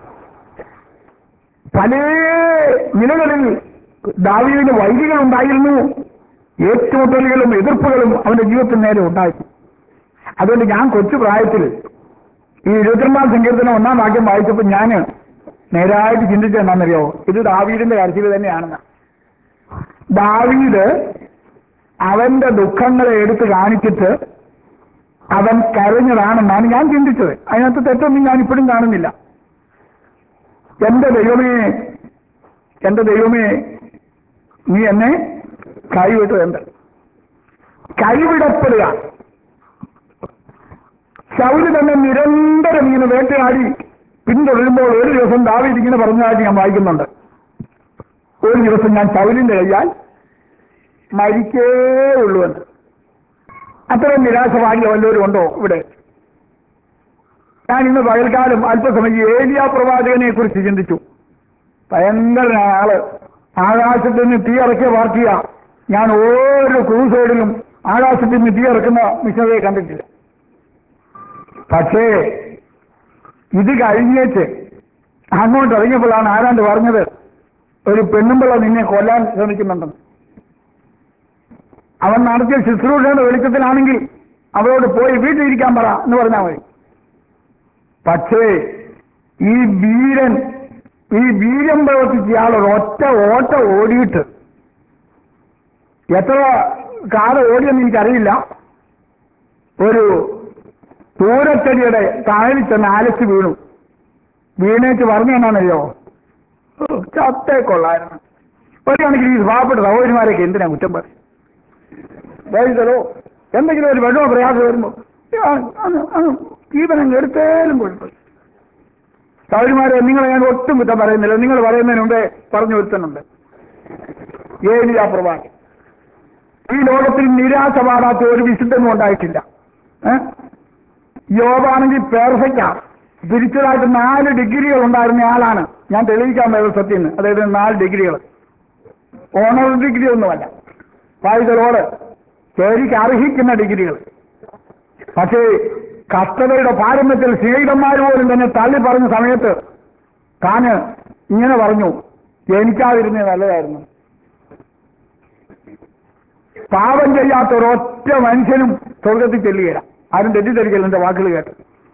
പല നിലകളിൽ ദാവീദിന് വൈദികൾ ഉണ്ടായിരുന്നു ഏറ്റുമുട്ടലുകളും എതിർപ്പുകളും അവന്റെ ജീവിതത്തിന് നേരെ ഉണ്ടായി അതുകൊണ്ട് ഞാൻ കൊച്ചു പ്രായത്തിൽ ഈ ഇരുപത്തിരണ്ടാം സങ്കീർത്തനം ഒന്നാം വാക്യം വായിച്ചപ്പോൾ ഞാൻ നേരായിട്ട് ചിന്തിച്ചെന്നാണെന്നറിയോ ഇത് ദാവീദിന്റെ കരച്ചിൽ തന്നെയാണെന്ന് ദാവീദ് അവന്റെ ദുഃഖങ്ങളെ എടുത്ത് കാണിച്ചിട്ട് അവൻ കരഞ്ഞതാണെന്നാണ് ഞാൻ ചിന്തിച്ചത് അതിനകത്ത് തെറ്റൊന്നും ഞാൻ ഇപ്പോഴും കാണുന്നില്ല എന്റെ ദൈവമേ എന്റെ ദൈവമേ നീ എന്നെ കൈവിട്ടത് എന്ത് കൈവിടപ്പെടുക ശൗല് തന്നെ നിരന്തരം ഇങ്ങനെ വേട്ടയാടി പിന്തുടരുമ്പോൾ ഒരു ദിവസം ദാവീദ് ഇങ്ങനെ പറഞ്ഞതായിട്ട് ഞാൻ വായിക്കുന്നുണ്ട് ഒരു ദിവസം ഞാൻ ശൗലിന്റെ കയ്യാൽ മരിക്കേ ഉള്ളൂ എന്ന് അത്രയും നിരാശവാദിയ വല്ലവരും ഉണ്ടോ ഇവിടെ ഞാൻ ഇന്ന് പകൽക്കാലം അല്പസമയം ഈ ഏലിയ പ്രവാചകനെ കുറിച്ച് ചിന്തിച്ചു ഭയങ്കരനായ ആള് ആകാശത്ത് നിന്ന് തീ ഇറക്കിയ പാർട്ടിയ ഞാൻ ഓരോ ക്രൂസൈഡിലും ആകാശത്ത് നിന്ന് തീ ഇറക്കുന്ന മിഷനറിയെ കണ്ടിട്ടില്ല പക്ഷേ ഇത് കഴിഞ്ഞേച്ച് അങ്ങോട്ട് ഇറങ്ങിയപ്പോഴാണ് ആരാണ്ട് പറഞ്ഞത് ഒരു പെണ്ണുമ്പിള്ള നിന്നെ കൊല്ലാൻ ശ്രമിക്കുന്നുണ്ടെന്ന് അവൻ നടത്തിയ ശുശ്രൂഷയുടെ വെളിച്ചത്തിലാണെങ്കിൽ അവരോട് പോയി വീട്ടിലിരിക്കാൻ പറ എന്ന് പറഞ്ഞാൽ മതി പക്ഷേ ഈ വീരൻ ഈ വീര്യം പ്രവർത്തിച്ച ഇയാൾ ഒറ്റ ഓട്ട ഓടിയിട്ട് എത്ര കാറ് ഓടിയെന്ന് എനിക്കറിയില്ല ഒരു പൂരച്ചെടിയുടെ താഴെ ചെന്ന് ആലച്ച് വീണു വീണേച്ച് പറഞ്ഞു എന്നാണല്ലോ ചത്തേ കൊള്ളായിരുന്നു ഒരു കണക്കിന് ഈ പാവപ്പെട്ട സഹോദരിമാരൊക്കെ എന്തിനാ കുറ്റം പറയും വൈകുതലോ എന്തെങ്കിലും ഒരു വെള്ളമോ പ്രയാസം വരുമ്പോൾ ജീവനം എടുത്തേലും കുഴപ്പമില്ല സൗരിമാരെ നിങ്ങളെ ഞാൻ ഒട്ടും കുറ്റം പറയുന്നില്ല നിങ്ങൾ പറയുന്നതിന് മുമ്പേ പറഞ്ഞു വരുത്തുന്നുണ്ട് ഏലിയ പ്രഭാതി ഈ ലോകത്തിൽ നിരാശ പാടാത്ത ഒരു വിശുദ്ധനും ഉണ്ടായിട്ടില്ല ഏ? യോബാണെങ്കിൽ പെർഫെക്റ്റാണ് തിരിച്ചതായിട്ട് നാല് ഡിഗ്രികൾ ഉണ്ടായിരുന്ന ആളാണ് ഞാൻ തെളിയിക്കാൻ പോയത് സത്യം അതായത് നാല് ഡിഗ്രികൾ ഓണർ ഡിഗ്രി ഒന്നുമല്ല വായുതലോട് ശരിക്ക് അർഹിക്കുന്ന ഡിഗ്രികൾ പക്ഷേ കഷ്ടതയുടെ പാരമ്യത്തിൽ സ്നേഹിതന്മാർ പോലും തന്നെ തള്ളി പറഞ്ഞ സമയത്ത് താന് ഇങ്ങനെ പറഞ്ഞു എനിക്കാതിരുന്നത് നല്ലതായിരുന്നു പാപം ചെയ്യാത്ത ഒരൊറ്റ മനുഷ്യനും സ്വർഗത്തിൽ ചെല്ലുകയില്ല ആരും തെറ്റിദ്ധരിക്കല്ല എന്റെ വാക്കുകൾ കേട്ട്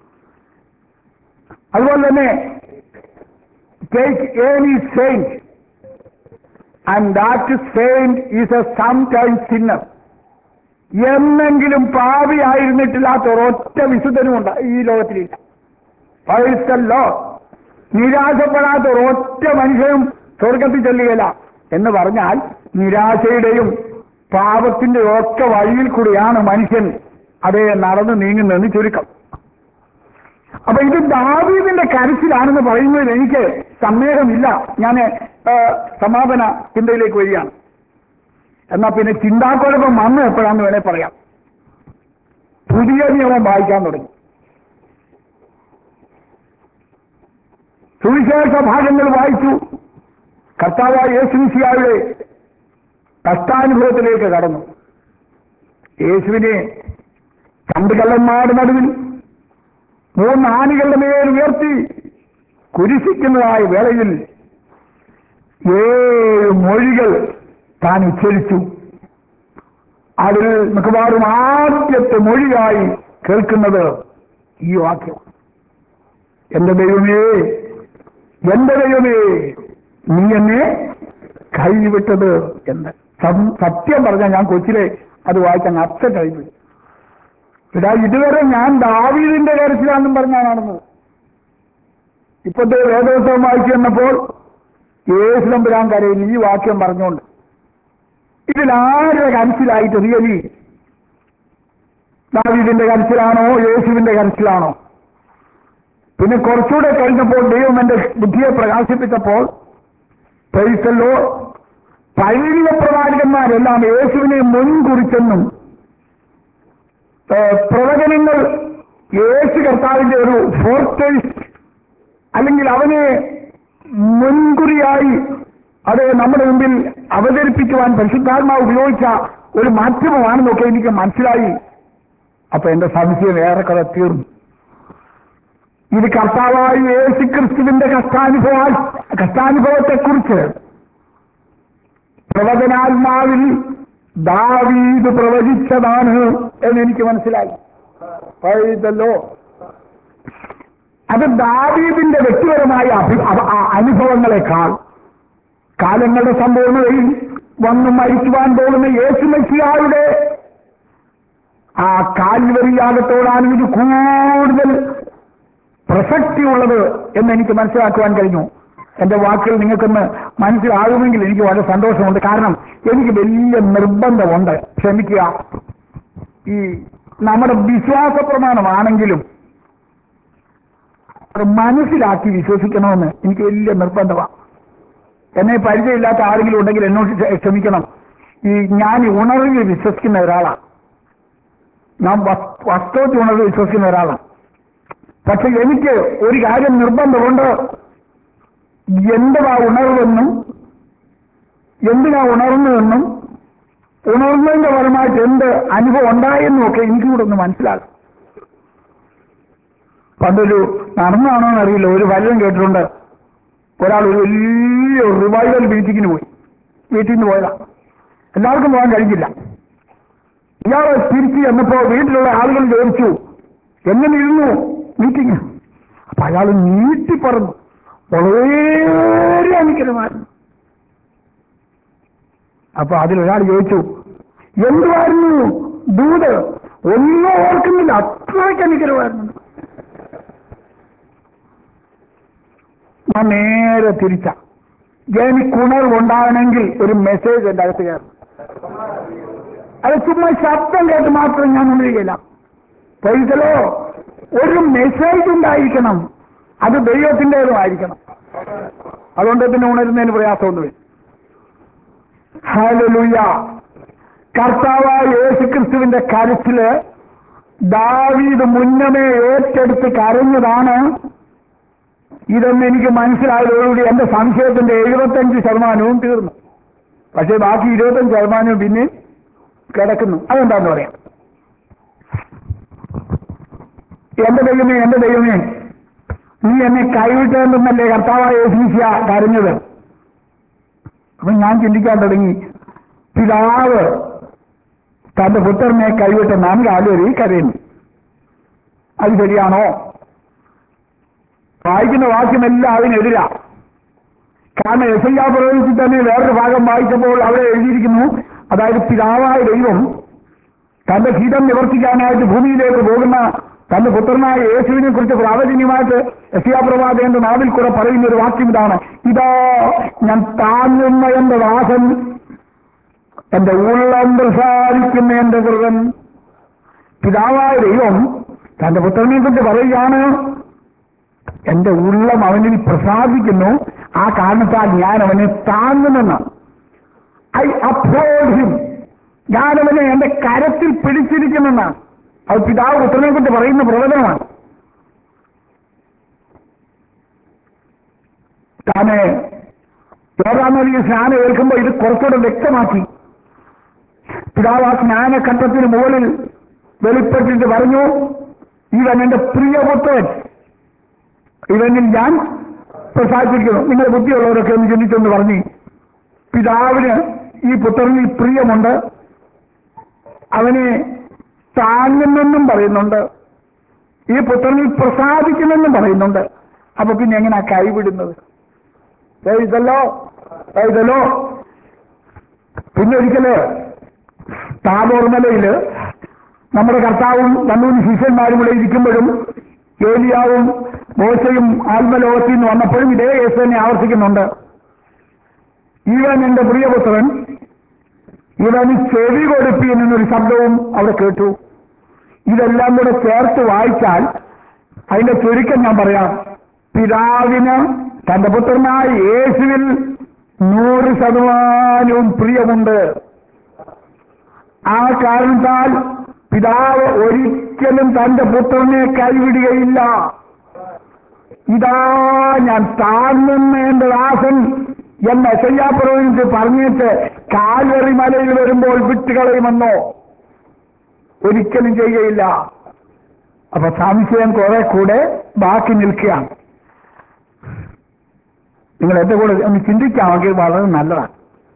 അതുപോലെ തന്നെ take any saint and that saint is a some time sinner എന്നെങ്കിലും പാപിയായിരുന്നിട്ടില്ലാത്ത ഒരൊറ്റ വിശുദ്ധനുമുണ്ട് ഈ ലോകത്തിലില്ല പൈസല്ലോ നിരാശപ്പെടാത്ത ഒരൊറ്റ മനുഷ്യനും സ്വർഗത്തിൽ ചെല്ലുകയില്ല എന്ന് പറഞ്ഞാൽ നിരാശയുടെയും പാപത്തിന്റെ ഒക്കെ വഴിയിൽ കൂടിയാണ് മനുഷ്യൻ അതേ നടന്നു നീങ്ങുന്നതെന്ന് ചുരുക്കം അപ്പൊ ഇത് ദാവീദിന്റെ കരച്ചിലാണെന്ന് പറയുന്നതിൽ എനിക്ക് സന്ദേഹമില്ല ഞാൻ സമാപന ചിന്തയിലേക്ക് വരികയാണ് എന്നാ പിന്നെ ചിന്താക്കുഴപ്പം വന്നു എപ്പോഴാന്ന് വേണേ പറയാം പുതിയ നിയമം വായിക്കാൻ തുടങ്ങി സുവിശേഷ ഭാഗങ്ങൾ വായിച്ചു കർത്താവായ യേശുവിശിയായുടെ കഷ്ടാനുഭവത്തിലേക്ക് കടന്നു യേശുവിനെ രണ്ട് കള്ളന്മാരുടെ നടുവിൽ മൂന്ന് ആണികളുടെ മേൽ ഉയർത്തി കുരിശിക്കുന്നതായ വേളയിൽ ഏഴ് മൊഴികൾ താൻ ഉച്ചരിച്ചു അതിൽ മിക്കവാറും ആദ്യത്തെ മൊഴിയായി കേൾക്കുന്നത് ഈ വാക്യം എന്റെ ദൈവമേ എന്റെ ദൈവമേ നീ എന്നെ കൈവിട്ടത് എന്ന് സം- സത്യം പറഞ്ഞാൽ ഞാൻ കൊച്ചിലെ അത് വായിക്കാൻ അപ്സെറ്റ് ആയിപ്പോയി ഇതാ ഇതുവരെ ഞാൻ ദാവീദിന്റെ കരച്ചിലാണെന്നും പറഞ്ഞാണ് നടന്നത് ഇപ്പോഴത്തെ വേദോത്സവം വായിച്ചു വന്നപ്പോൾ യേശുദമ്പുരാൻ കരയിൽ ഈ വാക്യം പറഞ്ഞുകൊണ്ട് ഇതിൽ ആരുടെ കരച്ചിലായിട്ട് റിയലി ദാവീദിന്റെ കരച്ചിലാണോ യേശുവിന്റെ കരച്ചിലാണോ പിന്നെ കുറച്ചുകൂടെ കഴിഞ്ഞപ്പോൾ ദൈവം എന്റെ ബുദ്ധിയെ പ്രകാശിപ്പിച്ചപ്പോൾ പ്രൈസല്ലോ പഴയ പ്രവാചകന്മാരെല്ലാം യേശുവിനെ മുൻകുറിച്ചെന്നും ഏഹ്, പ്രവചനങ്ങൾ യേശു കർത്താവിന്റെ ഒരു ഫോർട്ടേഴ്സ് അല്ലെങ്കിൽ അവനെ മുൻകുറിയായി അത് നമ്മുടെ മുമ്പിൽ അവതരിപ്പിക്കുവാൻ പരിശുദ്ധാത്മാവ് ഉപയോഗിച്ച ഒരു മാധ്യമമാണെന്നൊക്കെ എനിക്ക് മനസ്സിലായി അപ്പൊ എന്റെ സംശയം ഏറെക്കുറെ തീർന്നു ഇത് കർത്താവായ യേശു ക്രിസ്തുവിന്റെ കഷ്ടാനുഭവ കഷ്ടാനുഭവത്തെക്കുറിച്ച് പ്രവചനാത്മാവിൽ ദാവീദ് പ്രവചിച്ചതാണ് എന്ന് എനിക്ക് മനസ്സിലായി പഴുതല്ലോ അത് ദാവീദിന്റെ വ്യക്തിപരമായ അഭി- അ- അ- അനുഭവങ്ങളെക്കാൾ കാലങ്ങളുടെ സമ്പൂർണ്ണതയിൽ വന്നു മരിക്കുവാൻ പോകുന്ന യേശു മെസ്സിയായുടെ ആ കാൽവരിയാകത്തോടാണ് ഇത് കൂടുതൽ പ്രസക്തിയുള്ളത് എന്ന് എനിക്ക് മനസ്സിലാക്കുവാൻ കഴിഞ്ഞു എന്റെ വാക്കുകൾ നിങ്ങൾക്കൊന്ന് മനസ്സിലാകുമെങ്കിൽ എനിക്ക് വളരെ സന്തോഷമുണ്ട് കാരണം എനിക്ക് വലിയ നിർബന്ധമുണ്ട് ക്ഷമിക്കുക ഈ നമ്മുടെ വിശ്വാസ പ്രമാണമാണെങ്കിലും അത് മനസ്സിലാക്കി വിശ്വസിക്കണമെന്ന് എനിക്ക് വലിയ നിർബന്ധമാണ് എന്നെ പരിചയമില്ലാത്ത ആരെങ്കിലും ഉണ്ടെങ്കിൽ എന്നോട് ക്ഷ- ക്ഷമിക്കണം ഈ ഞാൻ ഈ ഉണർവിൽ വിശ്വസിക്കുന്ന ഒരാളാണ് ഞാൻ വസ്- വാസ്തവത്തിൽ ഉണർവിൽ വിശ്വസിക്കുന്ന ഒരാളാണ് പക്ഷെ എനിക്ക് ഒരു കാര്യം നിർബന്ധമുണ്ട് എന്തുവാ ഉണർവെന്നും എന്തിനാ ഉണർന്നതെന്നും ഉണർന്നതിന്റെ ഫലമായിട്ട് എന്ത് അനുഭവം ഉണ്ടായെന്നും ഒക്കെ എനിക്ക് കൂടെ ഒന്ന് മനസ്സിലാകും പണ്ടൊരു നടന്നാണോ എന്നറിയില്ല ഒരു വല്ലതും കേട്ടിട്ടുണ്ട് ഒരാൾ ഒരു വലിയ റിവൈവൽ മീറ്റിങ്ങിന് പോയി വീട്ടിൽ നിന്ന് പോയതാ എല്ലാവർക്കും പോകാൻ കഴിഞ്ഞില്ല ഇയാൾ തിരിച്ച് ചെന്നപ്പോ വീട്ടിലുള്ള ആളുകൾ ചോദിച്ചു എങ്ങനെ ഇരുന്നു മീറ്റിംഗ് അപ്പൊ അയാൾ നീട്ടി പറഞ്ഞു വളരെ അനുഗ്രഹമായിരുന്നു അപ്പൊ അതിലൊരാൾ ചോദിച്ചു എന്തുവായിരുന്നു ദൂത് ഒന്നും ഓർക്കുന്നില്ല അത്രയ്ക്ക് അനുഗ്രഹമായിരുന്നു ഞാൻ നേരെ തിരിച്ച എനിക്കുണർവുണ്ടാകണമെങ്കിൽ ഒരു മെസ്സേജ് എന്റെ അകത്ത് കയറും അത് ചുമ്മാ ശബ്ദം കേട്ട് മാത്രം ഞാൻ ഉണരുകയില്ല പൈസലോ ഒരു മെസ്സേജ് ഉണ്ടായിരിക്കണം അത് ദൈവത്തിൻ്റെതുമായിരിക്കണം അതുകൊണ്ട് പിന്നെ ഉണരുന്നതിന് പ്രയാസമൊന്നുമില്ല ഹാലലുയ്യ കർത്താവായ യേശു ക്രിസ്തുവിന്റെ കരുത്തില് ദാവീദ് മുന്നമേ ഏറ്റെടുത്ത് കരഞ്ഞതാണ് ഇതെന്ന് എനിക്ക് മനസ്സിലായതോടുകൂടി എന്റെ സംശയത്തിന്റെ എഴുപത്തഞ്ച് ശതമാനവും തീർന്നു പക്ഷേ ബാക്കി ഇരുപത്തഞ്ച് ശതമാനവും പിന്നെ കിടക്കുന്നു അതെന്താന്ന് പറയാം എന്റെ ദൈവമേ എന്റെ ദൈവമേ നീ എന്നെ കൈവിട്ടതെന്നല്ലേ കർത്താവായ യേശുശിയ കരഞ്ഞത് അപ്പൊ ഞാൻ ചിന്തിക്കാൻ തുടങ്ങി പിതാവ് തന്റെ പുത്രനെ കൈവിട്ട് നാം കാലുവരി കരയുന്നു അത് ശരിയാണോ വായിക്കുന്ന വാക്യമെല്ലാം അതിനെതിരാ കാരണം എസ് ഐ പ്രവേശിച്ച് തന്നെ വേറൊരു ഭാഗം വായിച്ചപ്പോൾ അവിടെ എഴുതിയിരിക്കുന്നു അതായത് പിതാവായ ദൈവം തന്റെ ഹിതം നിവർത്തിക്കാനായിട്ട് ഭൂമിയിലേക്ക് പോകുന്ന തന്റെ പുത്രനായ യേശുവിനെ കുറിച്ച് പ്രാവചന്യമായിട്ട് യശയാപ്രവാചകന്റെ നാവിൽ കൂടെ പറയുന്ന ഒരു വാക്യം ഇതാണ് ഇതാ ഞാൻ താങ്ങുന്ന എന്റെ ദാസൻ എന്റെ ഉള്ളം പ്രസാദിക്കുന്ന എന്റെ കൃതൻ പിതാവായ ദൈവം തന്റെ പുത്രനെ കുറിച്ച് പറയുകയാണ് എന്റെ ഉള്ളം അവനിൽ പ്രസാദിക്കുന്നു ആ കാരണത്താൽ ഞാൻ അവനെ താങ്ങുമെന്ന് ഐ അപ്ലോഡ് ഹിം ഞാൻ അവനെ എന്റെ കരത്തിൽ പിടിച്ചിരിക്കുമെന്നാണ് അത് പിതാവ് പുത്രനെ കുറിച്ച് പറയുന്ന പ്രവചനമാണ് താന് യോറാമലിയ സ്നാനം ഏൽക്കുമ്പോൾ ഇത് കുറച്ചുകൂടെ വ്യക്തമാക്കി പിതാവ് ആ സ്നാനഘട്ടത്തിന് മുകളിൽ വെളിപ്പെട്ടിട്ട് പറഞ്ഞു ഇവൻ എന്റെ പ്രിയപുത്രൻ ഇവനിൽ ഞാൻ പ്രസാദിച്ചിരിക്കുന്നു നിങ്ങൾ ബുദ്ധിയുള്ളവരൊക്കെ ഒന്ന് ചിന്തിച്ചൊന്ന് പറഞ്ഞു പിതാവിന് ഈ പുത്രനിൽ പ്രിയമുണ്ട് അവനെ താങ്ങുന്നെന്നും പറയുന്നുണ്ട് ഈ പുത്രനിൽ പ്രസാദിക്കുമെന്നും പറയുന്നുണ്ട് അപ്പൊ പിന്നെ എങ്ങനെയാ കൈവിടുന്നത് ഇതല്ലോ ഇതല്ലോ പിന്നെ ഒരിക്കല് താപോർമലയില് നമ്മുടെ കർത്താവും രണ്ടൂന്ന് ശിഷ്യന്മാരും കൂടെ ഇരിക്കുമ്പോഴും ഏലിയാവും മോശയും ആത്മലോകത്തിൽ നിന്ന് വന്നപ്പോഴും ഇതേ കേസ് തന്നെ ആവർത്തിക്കുന്നുണ്ട് ഇവൻ എന്റെ പ്രിയപുത്രൻ ഇവന് ചെവി കൊടുപ്പീൻ എന്നൊരു ശബ്ദവും അവിടെ കേട്ടു ഇതെല്ലാം കൂടെ ചേർത്ത് വായിച്ചാൽ അതിന്റെ ചുരുക്കം ഞാൻ പറയാം പിതാവിന് തന്റെ പുത്രനായ യേശുവിൽ നൂറ് ശതമാനവും പ്രിയമുണ്ട് ആ കാരണത്താൽ പിതാവ് ഒരിക്കലും തന്റെ പുത്രനെ കൈവിടുകയില്ല ഇതാ ഞാൻ താഴ്ന്നുന്ന എന്റെ ദാസൻ എന്ന ശയ്യാപ്രവചനത്തിൽ പറഞ്ഞിട്ട് കാൽവറി മലയിൽ വരുമ്പോൾ വിട്ടുകളയുമെന്നോ ഒരിക്കലും ചെയ്യുകയില്ല അപ്പൊ സംശയം കുറെ കൂടെ ബാക്കി നിൽക്കുകയാണ് നിങ്ങൾ എന്റെ കൂടെ ഒന്ന് ചിന്തിക്കാമെങ്കിൽ വളരെ നല്ലതാണ്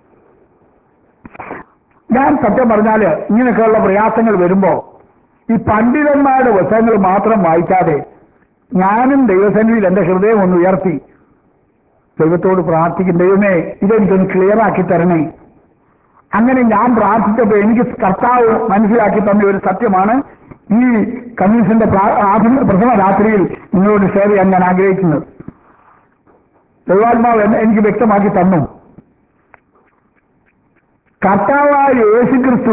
ഞാൻ സത്യം പറഞ്ഞാല് ഇങ്ങനെയൊക്കെയുള്ള പ്രയാസങ്ങൾ വരുമ്പോ ഈ പണ്ഡിതന്മാരുടെ പുസ്തകങ്ങൾ മാത്രം വായിക്കാതെ ഞാനും ദൈവസന്നിധിയിൽ എന്റെ ഹൃദയം ഒന്ന് ഉയർത്തി ദൈവത്തോട് പ്രാർത്ഥിക്കും ദൈവമേ ഇതെനിക്കൊന്ന് ക്ലിയർ ആക്കി തരണേ അങ്ങനെ ഞാൻ പ്രാർത്ഥിച്ചപ്പോൾ എനിക്ക് കർത്താവ് മനസ്സിലാക്കി തന്ന ഒരു സത്യമാണ് ഈ കമ്മീഷന്റെ പ്രാ- ആദ്യ പ്രഥമ രാത്രിയിൽ നിങ്ങളോട് ഷെയർ ചെയ്യാൻ ഞാൻ ആഗ്രഹിക്കുന്നത് ദൈവാത്മാവ് എന്നെ- എനിക്ക് വ്യക്തമാക്കി തന്നു കർത്താവായ യേശു ക്രിസ്തു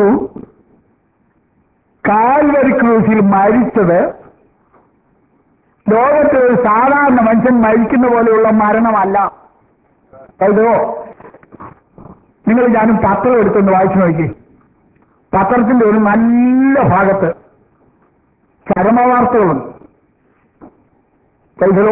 കാൽവരി ക്രൂസിൽ മരിച്ചത് ലോകത്തിൽ ഒരു സാധാരണ മനുഷ്യൻ മരിക്കുന്ന പോലെയുള്ള മരണമല്ല കേട്ടോ നിങ്ങൾ ഞാനും പത്രം എടുത്തൊന്ന് വായിച്ചു നോക്കി പത്രത്തിന്റെ ഒരു നല്ല ഭാഗത്ത് ചരമവാർത്തകളുണ്ട് കൈകളോ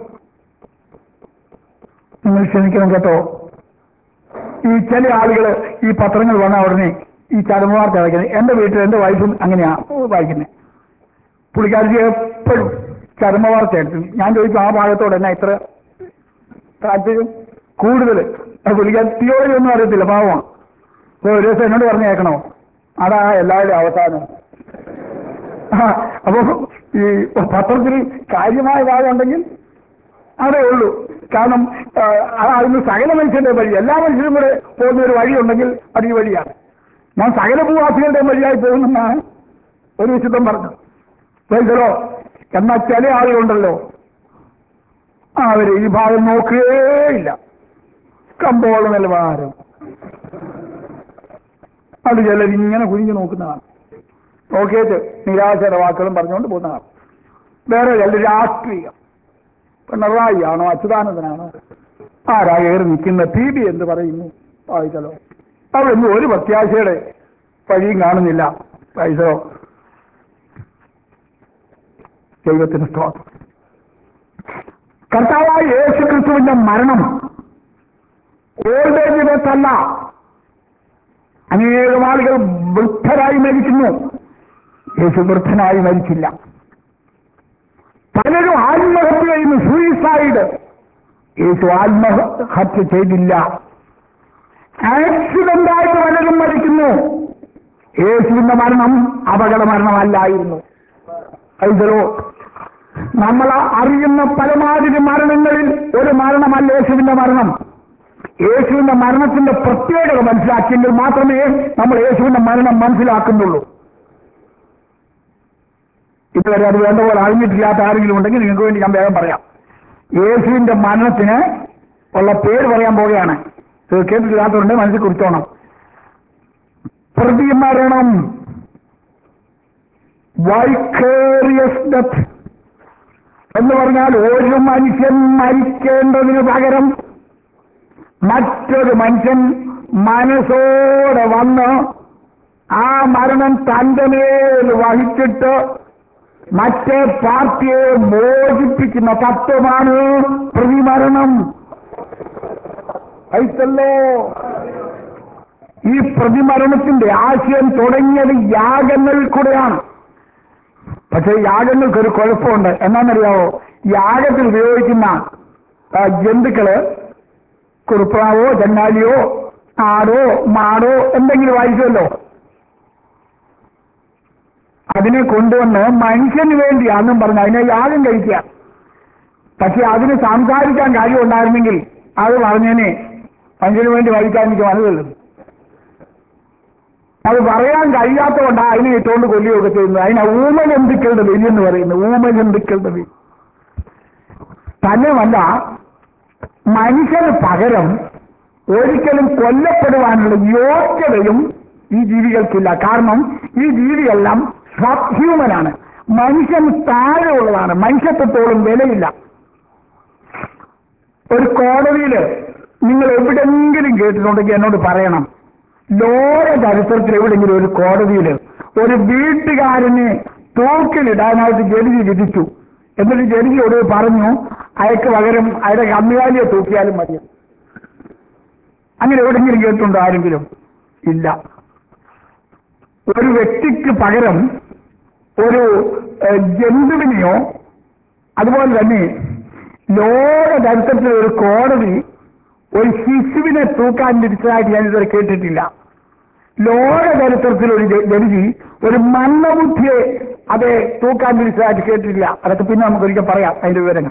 നിങ്ങൾ ക്ഷമിക്കണം കേട്ടോ ഈ ചില ആളുകൾ ഈ പത്രങ്ങൾ വന്ന ഉടനെ ഈ ചരമവാർത്ത വായിക്കുന്നത് എന്റെ വീട്ടിൽ എന്റെ വൈഫും അങ്ങനെയാ വായിക്കുന്നത് പുള്ളിക്കാരിക്ക് എപ്പോഴും ചരമവാർത്ത എടുത്തു ഞാൻ ചോദിച്ചു ആ ഭാഗത്തോട് എന്നാ ഇത്ര താല്പര്യം കൂടുതൽ പുള്ളിക്കാരി തിയോളജി ഒന്നും അറിയത്തില്ല പാവമാണ് അപ്പൊ ഒരു ദിവസം എന്നോട് പറഞ്ഞു കേൾക്കണോ അതാ എല്ലാവരും അവസാനം ആ, അപ്പൊ ഈ പത്രത്തിൽ കാര്യമായ ഭാഗം ഉണ്ടെങ്കിൽ അതേ ഉള്ളൂ കാരണം ആ, അതായിരുന്നു സകല മനുഷ്യന്റെ വഴി എല്ലാ മനുഷ്യരും കൂടെ പോകുന്ന ഒരു വഴി ഉണ്ടെങ്കിൽ അത് ഈ വഴിയാണ് ഞാൻ സകല ഭൂവാസികളുടെ വഴിയായി പോകുന്നെന്നാണ് ഒരു വിശുദ്ധം പറഞ്ഞു കേൾക്കലോ എന്നാൽ ചില ആളുകളുണ്ടല്ലോ അവര് ഈ ഭാഗം നോക്കുകയില്ല കമ്പോള നിലവാരം അത് ചിലർ ഇങ്ങനെ കുനിഞ്ഞു നോക്കുന്നതാണ് നോക്കിയിട്ട് നിരാശയുടെ വാക്കുകളും പറഞ്ഞുകൊണ്ട് പോകുന്നതാണ് വേറെ ചിലർ രാഷ്ട്രീയം പിണറായി ആണോ അച്യുതാനന്ദനാണോ ആരാ കയറി നിൽക്കുന്ന പി ബി എന്ന് പറയുന്നു വായിച്ചല്ലോ അവിടെയൊന്നും ഒരു പ്രത്യാശയുടെ വഴിയും കാണുന്നില്ല വായിച്ചോ ദൈവത്തിന് സ്തോത്രം കർത്താവായ യേശു ക്രിസ്തുവിന്റെ മരണം ഓൾഡ് ഏജ് ഡെത്തല്ല അനേകം ആളുകൾ വൃദ്ധരായി മരിക്കുന്നു യേശു വൃദ്ധനായി മരിച്ചില്ല പലരും ആത്മഹത്യ ചെയ്യുന്നു സൂയിസൈഡ് യേശു ആത്മഹത്യ ചെയ്തില്ല ആക്സിഡന്റായിട്ട് പലരും മരിക്കുന്നു യേശുവിന്റെ മരണം അപകട മരണമല്ലായിരുന്നു ഐതലോ നമ്മൾ അറിയുന്ന പരമാവധി മരണങ്ങളിൽ ഒരു മരണമല്ല യേശുവിന്റെ മരണം യേശുവിന്റെ മരണത്തിന്റെ പ്രത്യേകത മനസ്സിലാക്കിയെങ്കിൽ മാത്രമേ നമ്മൾ യേശുവിന്റെ മരണം മനസ്സിലാക്കുന്നുള്ളൂ ഇതുവരെ അത് വേണ്ട പോലെ അറിഞ്ഞിട്ടില്ലാത്ത ആരെങ്കിലും ഉണ്ടെങ്കിൽ നിങ്ങൾക്ക് വേണ്ടി ഞാൻ വേഗം പറയാം യേശുവിന്റെ മരണത്തിന് ഉള്ള പേര് പറയാൻ പോവുകയാണ് ഇത് കേട്ടിട്ടില്ലാത്തതുകൊണ്ട് മനസ്സിൽ കുറിച്ചോണം പ്രതിമരണം വൈക്കേറിയസ് ഡെത്ത് എന്ന് പറഞ്ഞാൽ ഒരു മനുഷ്യൻ മരിക്കേണ്ടതിന് പകരം മറ്റൊരു മനുഷ്യൻ മനസ്സോടെ വന്ന് ആ മരണം തന്റെ മേൽ വഹിച്ചിട്ട് മറ്റേ പാർട്ടിയെ മോചിപ്പിക്കുന്ന തത്വമാണ് പ്രതിമരണം ഐത്തല്ലോ ഈ പ്രതിമരണത്തിന്റെ ആശയം തുടങ്ങിയത് യാഗങ്ങളിൽ കൂടെയാണ് പക്ഷെ യാഗങ്ങൾക്ക് ഒരു കുഴപ്പമുണ്ട് എന്നാന്നറിയാവോ യാഗത്തിൽ ഉപയോഗിക്കുന്ന ആ, ജന്തുക്കള് കുറുപ്രാവോ ചങ്ങാലിയോ ആടോ മാടോ എന്തെങ്കിലും ആയിരിക്കുമല്ലോ അതിനെ കൊണ്ടുവന്ന് മനുഷ്യന് വേണ്ടിയാണെന്നും പറഞ്ഞ് അതിനെ യാഗം കഴിക്കുക പക്ഷെ അതിന് സംസാരിക്കാൻ കാര്യം ഉണ്ടായിരുന്നെങ്കിൽ അത് പറഞ്ഞേനെ മനുഷ്യന് വേണ്ടി കഴിക്കാൻ എനിക്ക് മനസ്സിലുള്ളൂ അത് പറയാൻ കഴിയാത്തതുകൊണ്ടാണ് അതിനെ ഇട്ടുകൊണ്ട് കൊല്ലുകയൊക്കെ ചെയ്യുന്നത് അതിനെ ഊമജന്തുക്കളുടെ ബലി എന്ന് പറയുന്നത് ഊമജന്തുക്കളുടെ ബലി തന്നെയുമല്ല മനുഷ്യന് പകരം ഒരിക്കലും കൊല്ലപ്പെടുവാനുള്ള യോഗ്യതയും ഈ ജീവികൾക്കില്ല കാരണം ഈ ജീവിയെല്ലാം സബ് ഹ്യൂമനാണ് മനുഷ്യൻ താഴെയുള്ളതാണ് മനുഷ്യത്വത്തോളം വിലയില്ല ഒരു കോടതിയില് നിങ്ങൾ എവിടെങ്കിലും കേട്ടിട്ടുണ്ടെങ്കിൽ എന്നോട് പറയണം ലോക ചരിത്രത്തിൽ എവിടെയെങ്കിലും ഒരു കോടതിയിൽ ഒരു വീട്ടുകാരനെ തൂക്കിലിടാനായിട്ട് ജഡ്ജി വിധിച്ചു എന്നിട്ട് ജഡ്ജിയോട് പറഞ്ഞു അയക്ക് പകരം അയാളുടെ കന്നുകാലിയെ തൂക്കിയാലും മതി അങ്ങനെ എവിടെയെങ്കിലും കേട്ടിട്ടുണ്ടോ ആരെങ്കിലും ഇല്ല ഒരു വ്യക്തിക്ക് പകരം ഒരു ഏഹ്, ജന്തുവിനെയോ അതുപോലെ തന്നെ ലോക ചരിത്രത്തിൽ ഒരു കോടതി ഒരു ശിശുവിനെ തൂക്കാൻ വിധിച്ചതായിട്ട് ഞാൻ ഇതുവരെ കേട്ടിട്ടില്ല ലോക ചരിത്രത്തിൽ ഒരു ജ- ജഡ്ജി ഒരു മന്ദബുദ്ധിയെ അത് തൂക്കാൻ വിധിച്ചതായിട്ട് കേട്ടിട്ടില്ല അതൊക്കെ പിന്നെ നമുക്ക് ഒരിക്കൽ പറയാം അതിന്റെ വിവരങ്ങൾ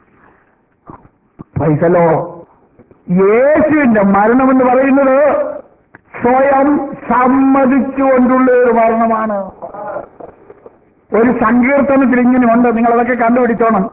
പൈസലോ യേശുവിന്റെ മരണം എന്ന് പറയുന്നത് സ്വയം സമ്മതിച്ചുകൊണ്ടുള്ള ഒരു മരണമാണ് ഒരു സങ്കീർത്തനത്തിൽ ഇങ്ങനെയുണ്ട് നിങ്ങൾ അതൊക്കെ കണ്ടുപിടിച്ചോണം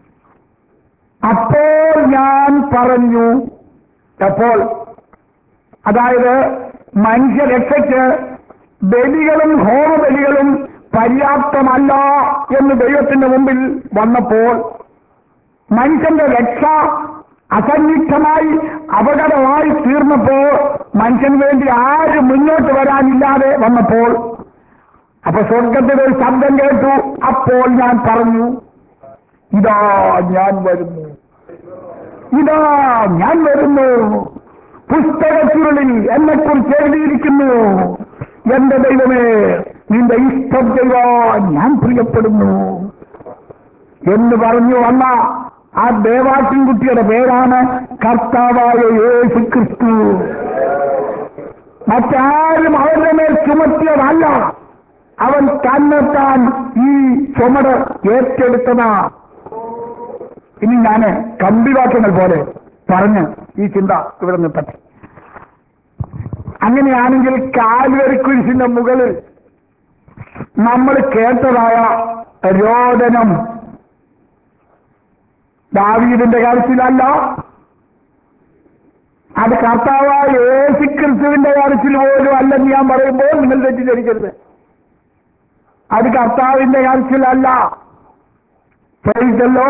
അപ്പോൾ ഞാൻ പറഞ്ഞു എപ്പോൾ അതായത് മനുഷ്യരക്ഷയ്ക്ക് ബലികളും ഹോമബലികളും പര്യാപ്തമല്ല എന്ന് ദൈവത്തിന്റെ മുമ്പിൽ വന്നപ്പോൾ മനുഷ്യന്റെ രക്ഷ അസന്നിഗ്ധമായി അപകടമായി തീർന്നപ്പോൾ മനുഷ്യന് വേണ്ടി ആര് മുന്നോട്ട് വരാനില്ലാതെ വന്നപ്പോൾ അപ്പൊ സ്വർഗത്തിൽ ഒരു ശബ്ദം കേട്ടു അപ്പോൾ ഞാൻ പറഞ്ഞു ഇതാ ഞാൻ വരുന്നു ഇതാ ഞാൻ വരുന്നു പുസ്തകച്ചുരുളിൽ എന്നെക്കുറിച്ച് എഴുതിയിരിക്കുന്നു എന്റെ ദൈവമേ നിന്റെ ഇഷ്ടം ചെയ്യുവാൻ ഞാൻ പ്രിയപ്പെടുന്നു എന്ന് പറഞ്ഞു വന്ന ആ ദേവാട്ടിൻകുട്ടിയുടെ പേരാണ് കർത്താവായ യേശു ക്രിസ്തു മറ്റാരും അവരുടെ മേൽ ചുമത്തിയതല്ല അവൻ തന്നെത്താൻ ഈ ചുമട് ഏറ്റെടുത്തതാ ഇനി ഞാന് കമ്പിവാക്യങ്ങൾ പോലെ പറഞ്ഞ് ഈ ചിന്ത ഇവിടെ നിൽപ്പട്ടെ അങ്ങനെയാണെങ്കിൽ കാൽവരിക്കുരിശിന്റെ മുകളിൽ നമ്മൾ കേട്ടതായ രോദനം ദാവീദിന്റെ കാര്യത്തിലല്ല അത് കർത്താവായ യേശുക്രിസ്തുവിന്റെ കാര്യത്തിൽ പോലും അല്ലെന്ന് ഞാൻ പറയുമ്പോൾ നിങ്ങൾ തെറ്റിദ്ധരിക്കരുത് അത് കർത്താവിന്റെ കാര്യത്തിലല്ല പ്രൈസല്ലോ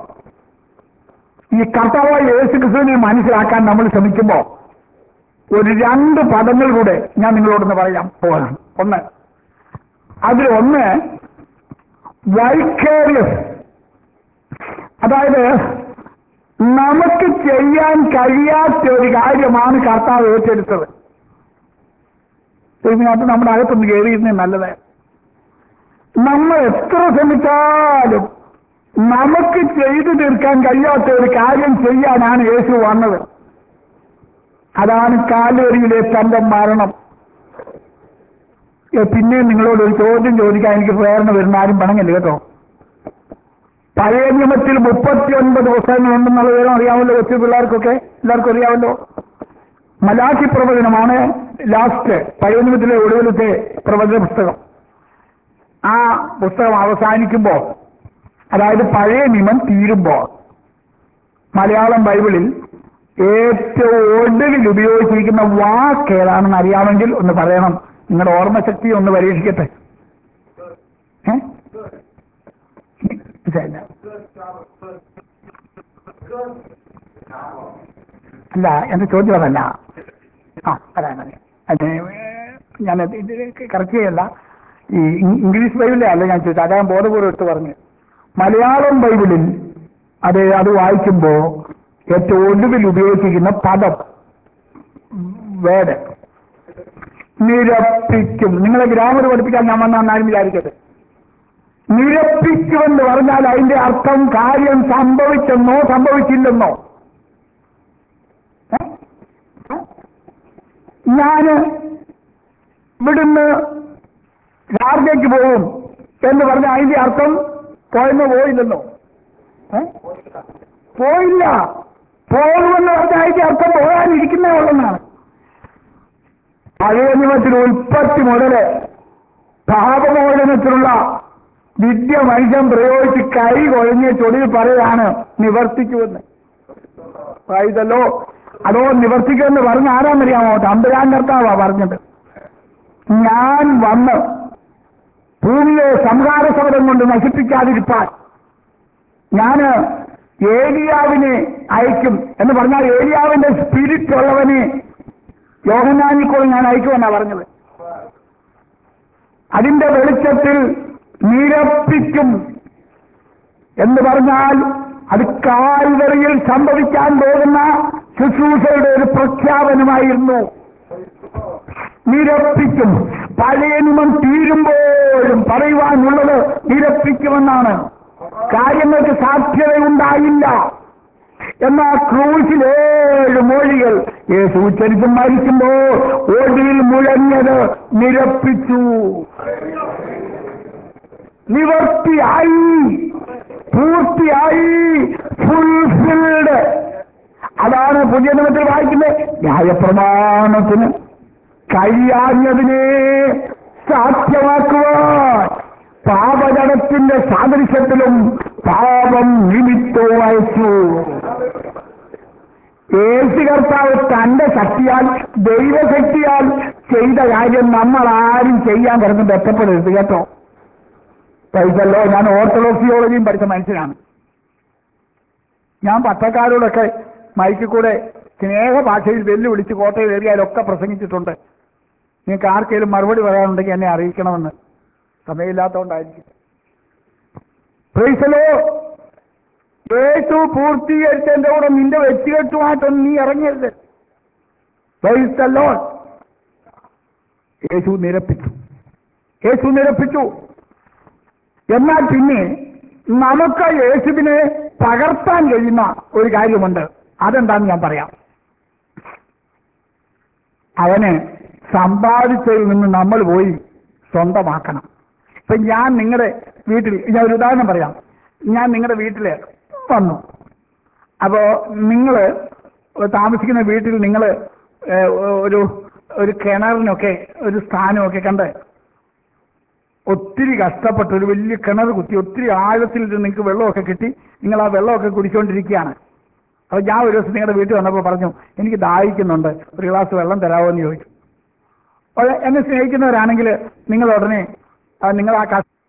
ഈ കർത്താവായ യേശുക്രിസ്തുവിനെ മനസ്സിലാക്കാൻ നമ്മൾ ശ്രമിക്കുമ്പോ ഒരു രണ്ട് പദങ്ങൾ കൂടെ ഞാൻ നിങ്ങളോടൊന്ന് പറയാം പോകണം ഒന്ന് അതിൽ ഒന്ന് വൈക്കേറിയസ് അതായത് നമുക്ക് ചെയ്യാൻ കഴിയാത്ത ഒരു കാര്യമാണ് കർത്താവ് ഏറ്റെടുത്തത് ഇതിനകത്ത് നമ്മുടെ അകത്തൊന്ന് കയറിയിരുന്നേ നല്ലത് നമ്മൾ എത്ര ശ്രമിച്ചാലും നമുക്ക് ചെയ്തു തീർക്കാൻ കഴിയാത്ത ഒരു കാര്യം ചെയ്യാനാണ് യേശു വന്നത് അതാണ് കാലുവരിയിലെ തന്റെ മരണം ഏ, പിന്നെ നിങ്ങളോട് ഒരു ചോദ്യം ചോദിക്കാൻ എനിക്ക് പ്രേരണ വരുന്ന ആരും പണങ്ങല്ലേ കേട്ടോ പഴയ നിയമത്തിൽ മുപ്പത്തി ഒൻപത് പുസ്തകങ്ങളുണ്ടെന്നുള്ള വിവരം അറിയാമല്ലോ കൊച്ചു പിള്ളേർക്കൊക്കെ എല്ലാവർക്കും അറിയാമല്ലോ മലാഖി പ്രവചനമാണ് ലാസ്റ്റ് പഴയ നിയമത്തിലെ ഒടുവിലത്തെ പ്രവചന പുസ്തകം ആ പുസ്തകം അവസാനിക്കുമ്പോൾ അതായത് പഴയ നിയമം തീരുമ്പോൾ മലയാളം ബൈബിളിൽ ഏറ്റവും ഒടുവിൽ ഉപയോഗിച്ചിരിക്കുന്ന വാക്ക് ഏതാണെന്ന് അറിയാമെങ്കിൽ ഒന്ന് പറയണം നിങ്ങളുടെ ഓർമ്മശക്തി ഒന്ന് പരീക്ഷിക്കട്ടെ ഏ? മനസ്സിലായില്ല. അല്ല എന്റെ ചോദ്യം അതല്ല ആ അതാണ് അതെ അതെ ഞാൻ ഇത് കറക്റ്റ് ചെയ്യല്ല ഈ ഇ- ഇംഗ്ലീഷ് ബൈബിളിലെ അല്ല ഞാൻ ചോദിച്ചത് അതാ ഞാൻ ബോധപൂർവ്വം എടുത്ത് പറഞ്ഞു മലയാളം ബൈബിളിൽ അത് അത് വായിക്കുമ്പോ ഏറ്റവും ഒടുവിൽ ഉപയോഗിച്ചിരിക്കുന്ന പദം വേട് നിരപ്പിക്കും നിങ്ങളെ ഗ്രാമർ പഠിപ്പിക്കാൻ ഞാൻ വന്നാന്ന് ആരും വിചാരിക്കട്ടെ നിരപ്പിക്കുമെന്ന് പറഞ്ഞാൽ അതിന്റെ അർത്ഥം കാര്യം സംഭവിച്ചെന്നോ സംഭവിച്ചില്ലെന്നോ ഏ? ഏ? ഞാന് ഇവിടുന്ന് ഷാർജയ്ക്ക് പോകും എന്ന് പറഞ്ഞ അതിന്റെ അർത്ഥം പോയെന്നോ പോയില്ലെന്നോ ഏ? പോയില്ല പോകുമെന്ന് പറഞ്ഞ അതിന്റെ അർത്ഥം പോകാനിരിക്കുന്നേ ഉള്ളെന്നാണ് പഴയ നിയമത്തിൽ ഉൽപ്പത്തി മുതല് പാപമോചനത്തിലുള്ള വിദ്യ മനുഷ്യൻ പ്രയോഗിച്ച് കൈ കൊഴഞ്ഞ് ചൊടിയിൽ പറയാണ് നിവർത്തിക്കുമെന്ന് ആയതല്ലോ അതോ നിവർത്തിക്കുമെന്ന് പറഞ്ഞ ആരാന്നറിയാമോ തമ്പുരാൻ കർത്താവാ പറഞ്ഞത് ഞാൻ വന്ന് ഭൂമിയെ സംഹാര ശബ്ദം കൊണ്ട് നശിപ്പിക്കാതിരിപ്പാൻ ഞാന് ഏലിയാവിനെ അയക്കും എന്ന് പറഞ്ഞാൽ ഏലിയാവിന്റെ സ്പിരിറ്റ് ഉള്ളവനെ യോഹനാനിക്കോൾ ഞാൻ അയക്കുമെന്നാ പറഞ്ഞത് അതിന്റെ വെളിച്ചത്തിൽ നിരപ്പിക്കും എന്ന് പറഞ്ഞാൽ അത് കാൽവറിയിൽ സംഭവിക്കാൻ പോകുന്ന ശുശ്രൂഷയുടെ ഒരു പ്രഖ്യാപനമായിരുന്നു നിരപ്പിക്കും പഴയ നിയമം തീരുമ്പോഴും പറയുവാനുള്ളത് നിരപ്പിക്കുമെന്നാണ് കാര്യങ്ങൾക്ക് സാധ്യതയുണ്ടായില്ല എന്നാ ക്രൂശിൽ ഏഴ് മൊഴികൾ യേശു ഉച്ചരിച്ച് മരിക്കുമ്പോൾ ഒടിയിൽ മുഴങ്ങിയത് നിരപ്പിച്ചു നിവർത്തിയായി പൂർത്തിയായി ഫുൾഫിൽഡ് അതാണ് പുതിയ നിയമത്തിൽ വായിക്കുന്നത് ന്യായപ്രമാണത്തിന് കഴിയാഞ്ഞതിനെ സാധ്യമാക്കുവാൻ പാപജടത്തിന്റെ സാദൃശ്യത്തിലും പാപം നിമിത്തവും അയച്ചു യേശു കർത്താവ് തന്റെ ശക്തിയാൽ ദൈവശക്തിയാൽ ചെയ്ത കാര്യം നമ്മൾ ആരും ചെയ്യാൻ കിടന്ന് ബന്ധപ്പെടരുത് കേട്ടോ പൈസല്ലോ ഞാൻ ഓർത്തഡോക്സ് തിയോളജിയും പഠിച്ച മനുഷ്യനാണ് ഞാൻ പത്രക്കാരോടൊക്കെ മൈക്കിൽ കൂടെ സ്നേഹ ഭാഷയിൽ വെല്ലുവിളിച്ച് കോട്ടയിൽ ഏറിയാലൊക്കെ പ്രസംഗിച്ചിട്ടുണ്ട് നിങ്ങൾക്ക് ആർക്കെങ്കിലും മറുപടി പറയാനുണ്ടെങ്കിൽ എന്നെ അറിയിക്കണമെന്ന് സമയമില്ലാത്തതുകൊണ്ടായിരിക്കും പ്രൈസലോ യേശു പൂർത്തീകരിച്ചതിന്റെ കൂടെ നിന്റെ വ്യക്തിഗതമായിട്ടൊന്നും നീ ഇറങ്ങരുത് പ്രൈസല്ലോ യേശു നിരപ്പിച്ചു യേശു നിരപ്പിച്ചു എന്നാൽ പിന്നെ നമുക്ക് യേശുവിനെ പകർത്താൻ കഴിയുന്ന ഒരു കാര്യമുണ്ട് അതെന്താന്ന് ഞാൻ പറയാം അവന് സമ്പാദിച്ചതിൽ നിന്ന് നമ്മൾ പോയി സ്വന്തമാക്കണം ഇപ്പൊ ഞാൻ നിങ്ങളുടെ വീട്ടിൽ ഞാൻ ഒരു ഉദാഹരണം പറയാം ഞാൻ നിങ്ങളുടെ വീട്ടില് വന്നു അപ്പോ നിങ്ങൾ താമസിക്കുന്ന വീട്ടിൽ നിങ്ങൾ ഒരു ഒരു കിണറിനൊക്കെ ഒരു സ്ഥാനമൊക്കെ കണ്ട് ഒത്തിരി കഷ്ടപ്പെട്ട് ഒരു വലിയ കിണർ കുത്തി ഒത്തിരി ആഴത്തിൽ ഇരുന്ന് നിങ്ങൾക്ക് വെള്ളമൊക്കെ കിട്ടി നിങ്ങൾ ആ വെള്ളമൊക്കെ കുടിച്ചുകൊണ്ടിരിക്കുകയാണ് അപ്പോൾ ഞാൻ ഒരു ദിവസം നിങ്ങളുടെ വീട്ടിൽ വന്നപ്പോൾ പറഞ്ഞു എനിക്ക് ദാഹിക്കുന്നുണ്ട് ഒരു ഗ്ലാസ് വെള്ളം തരാമോ എന്ന് ചോദിച്ചു അപ്പോൾ എന്നെ സ്നേഹിക്കുന്നവരാണെങ്കിൽ നിങ്ങൾ ഉടനെ ആ, നിങ്ങൾ ആ കഷ്ട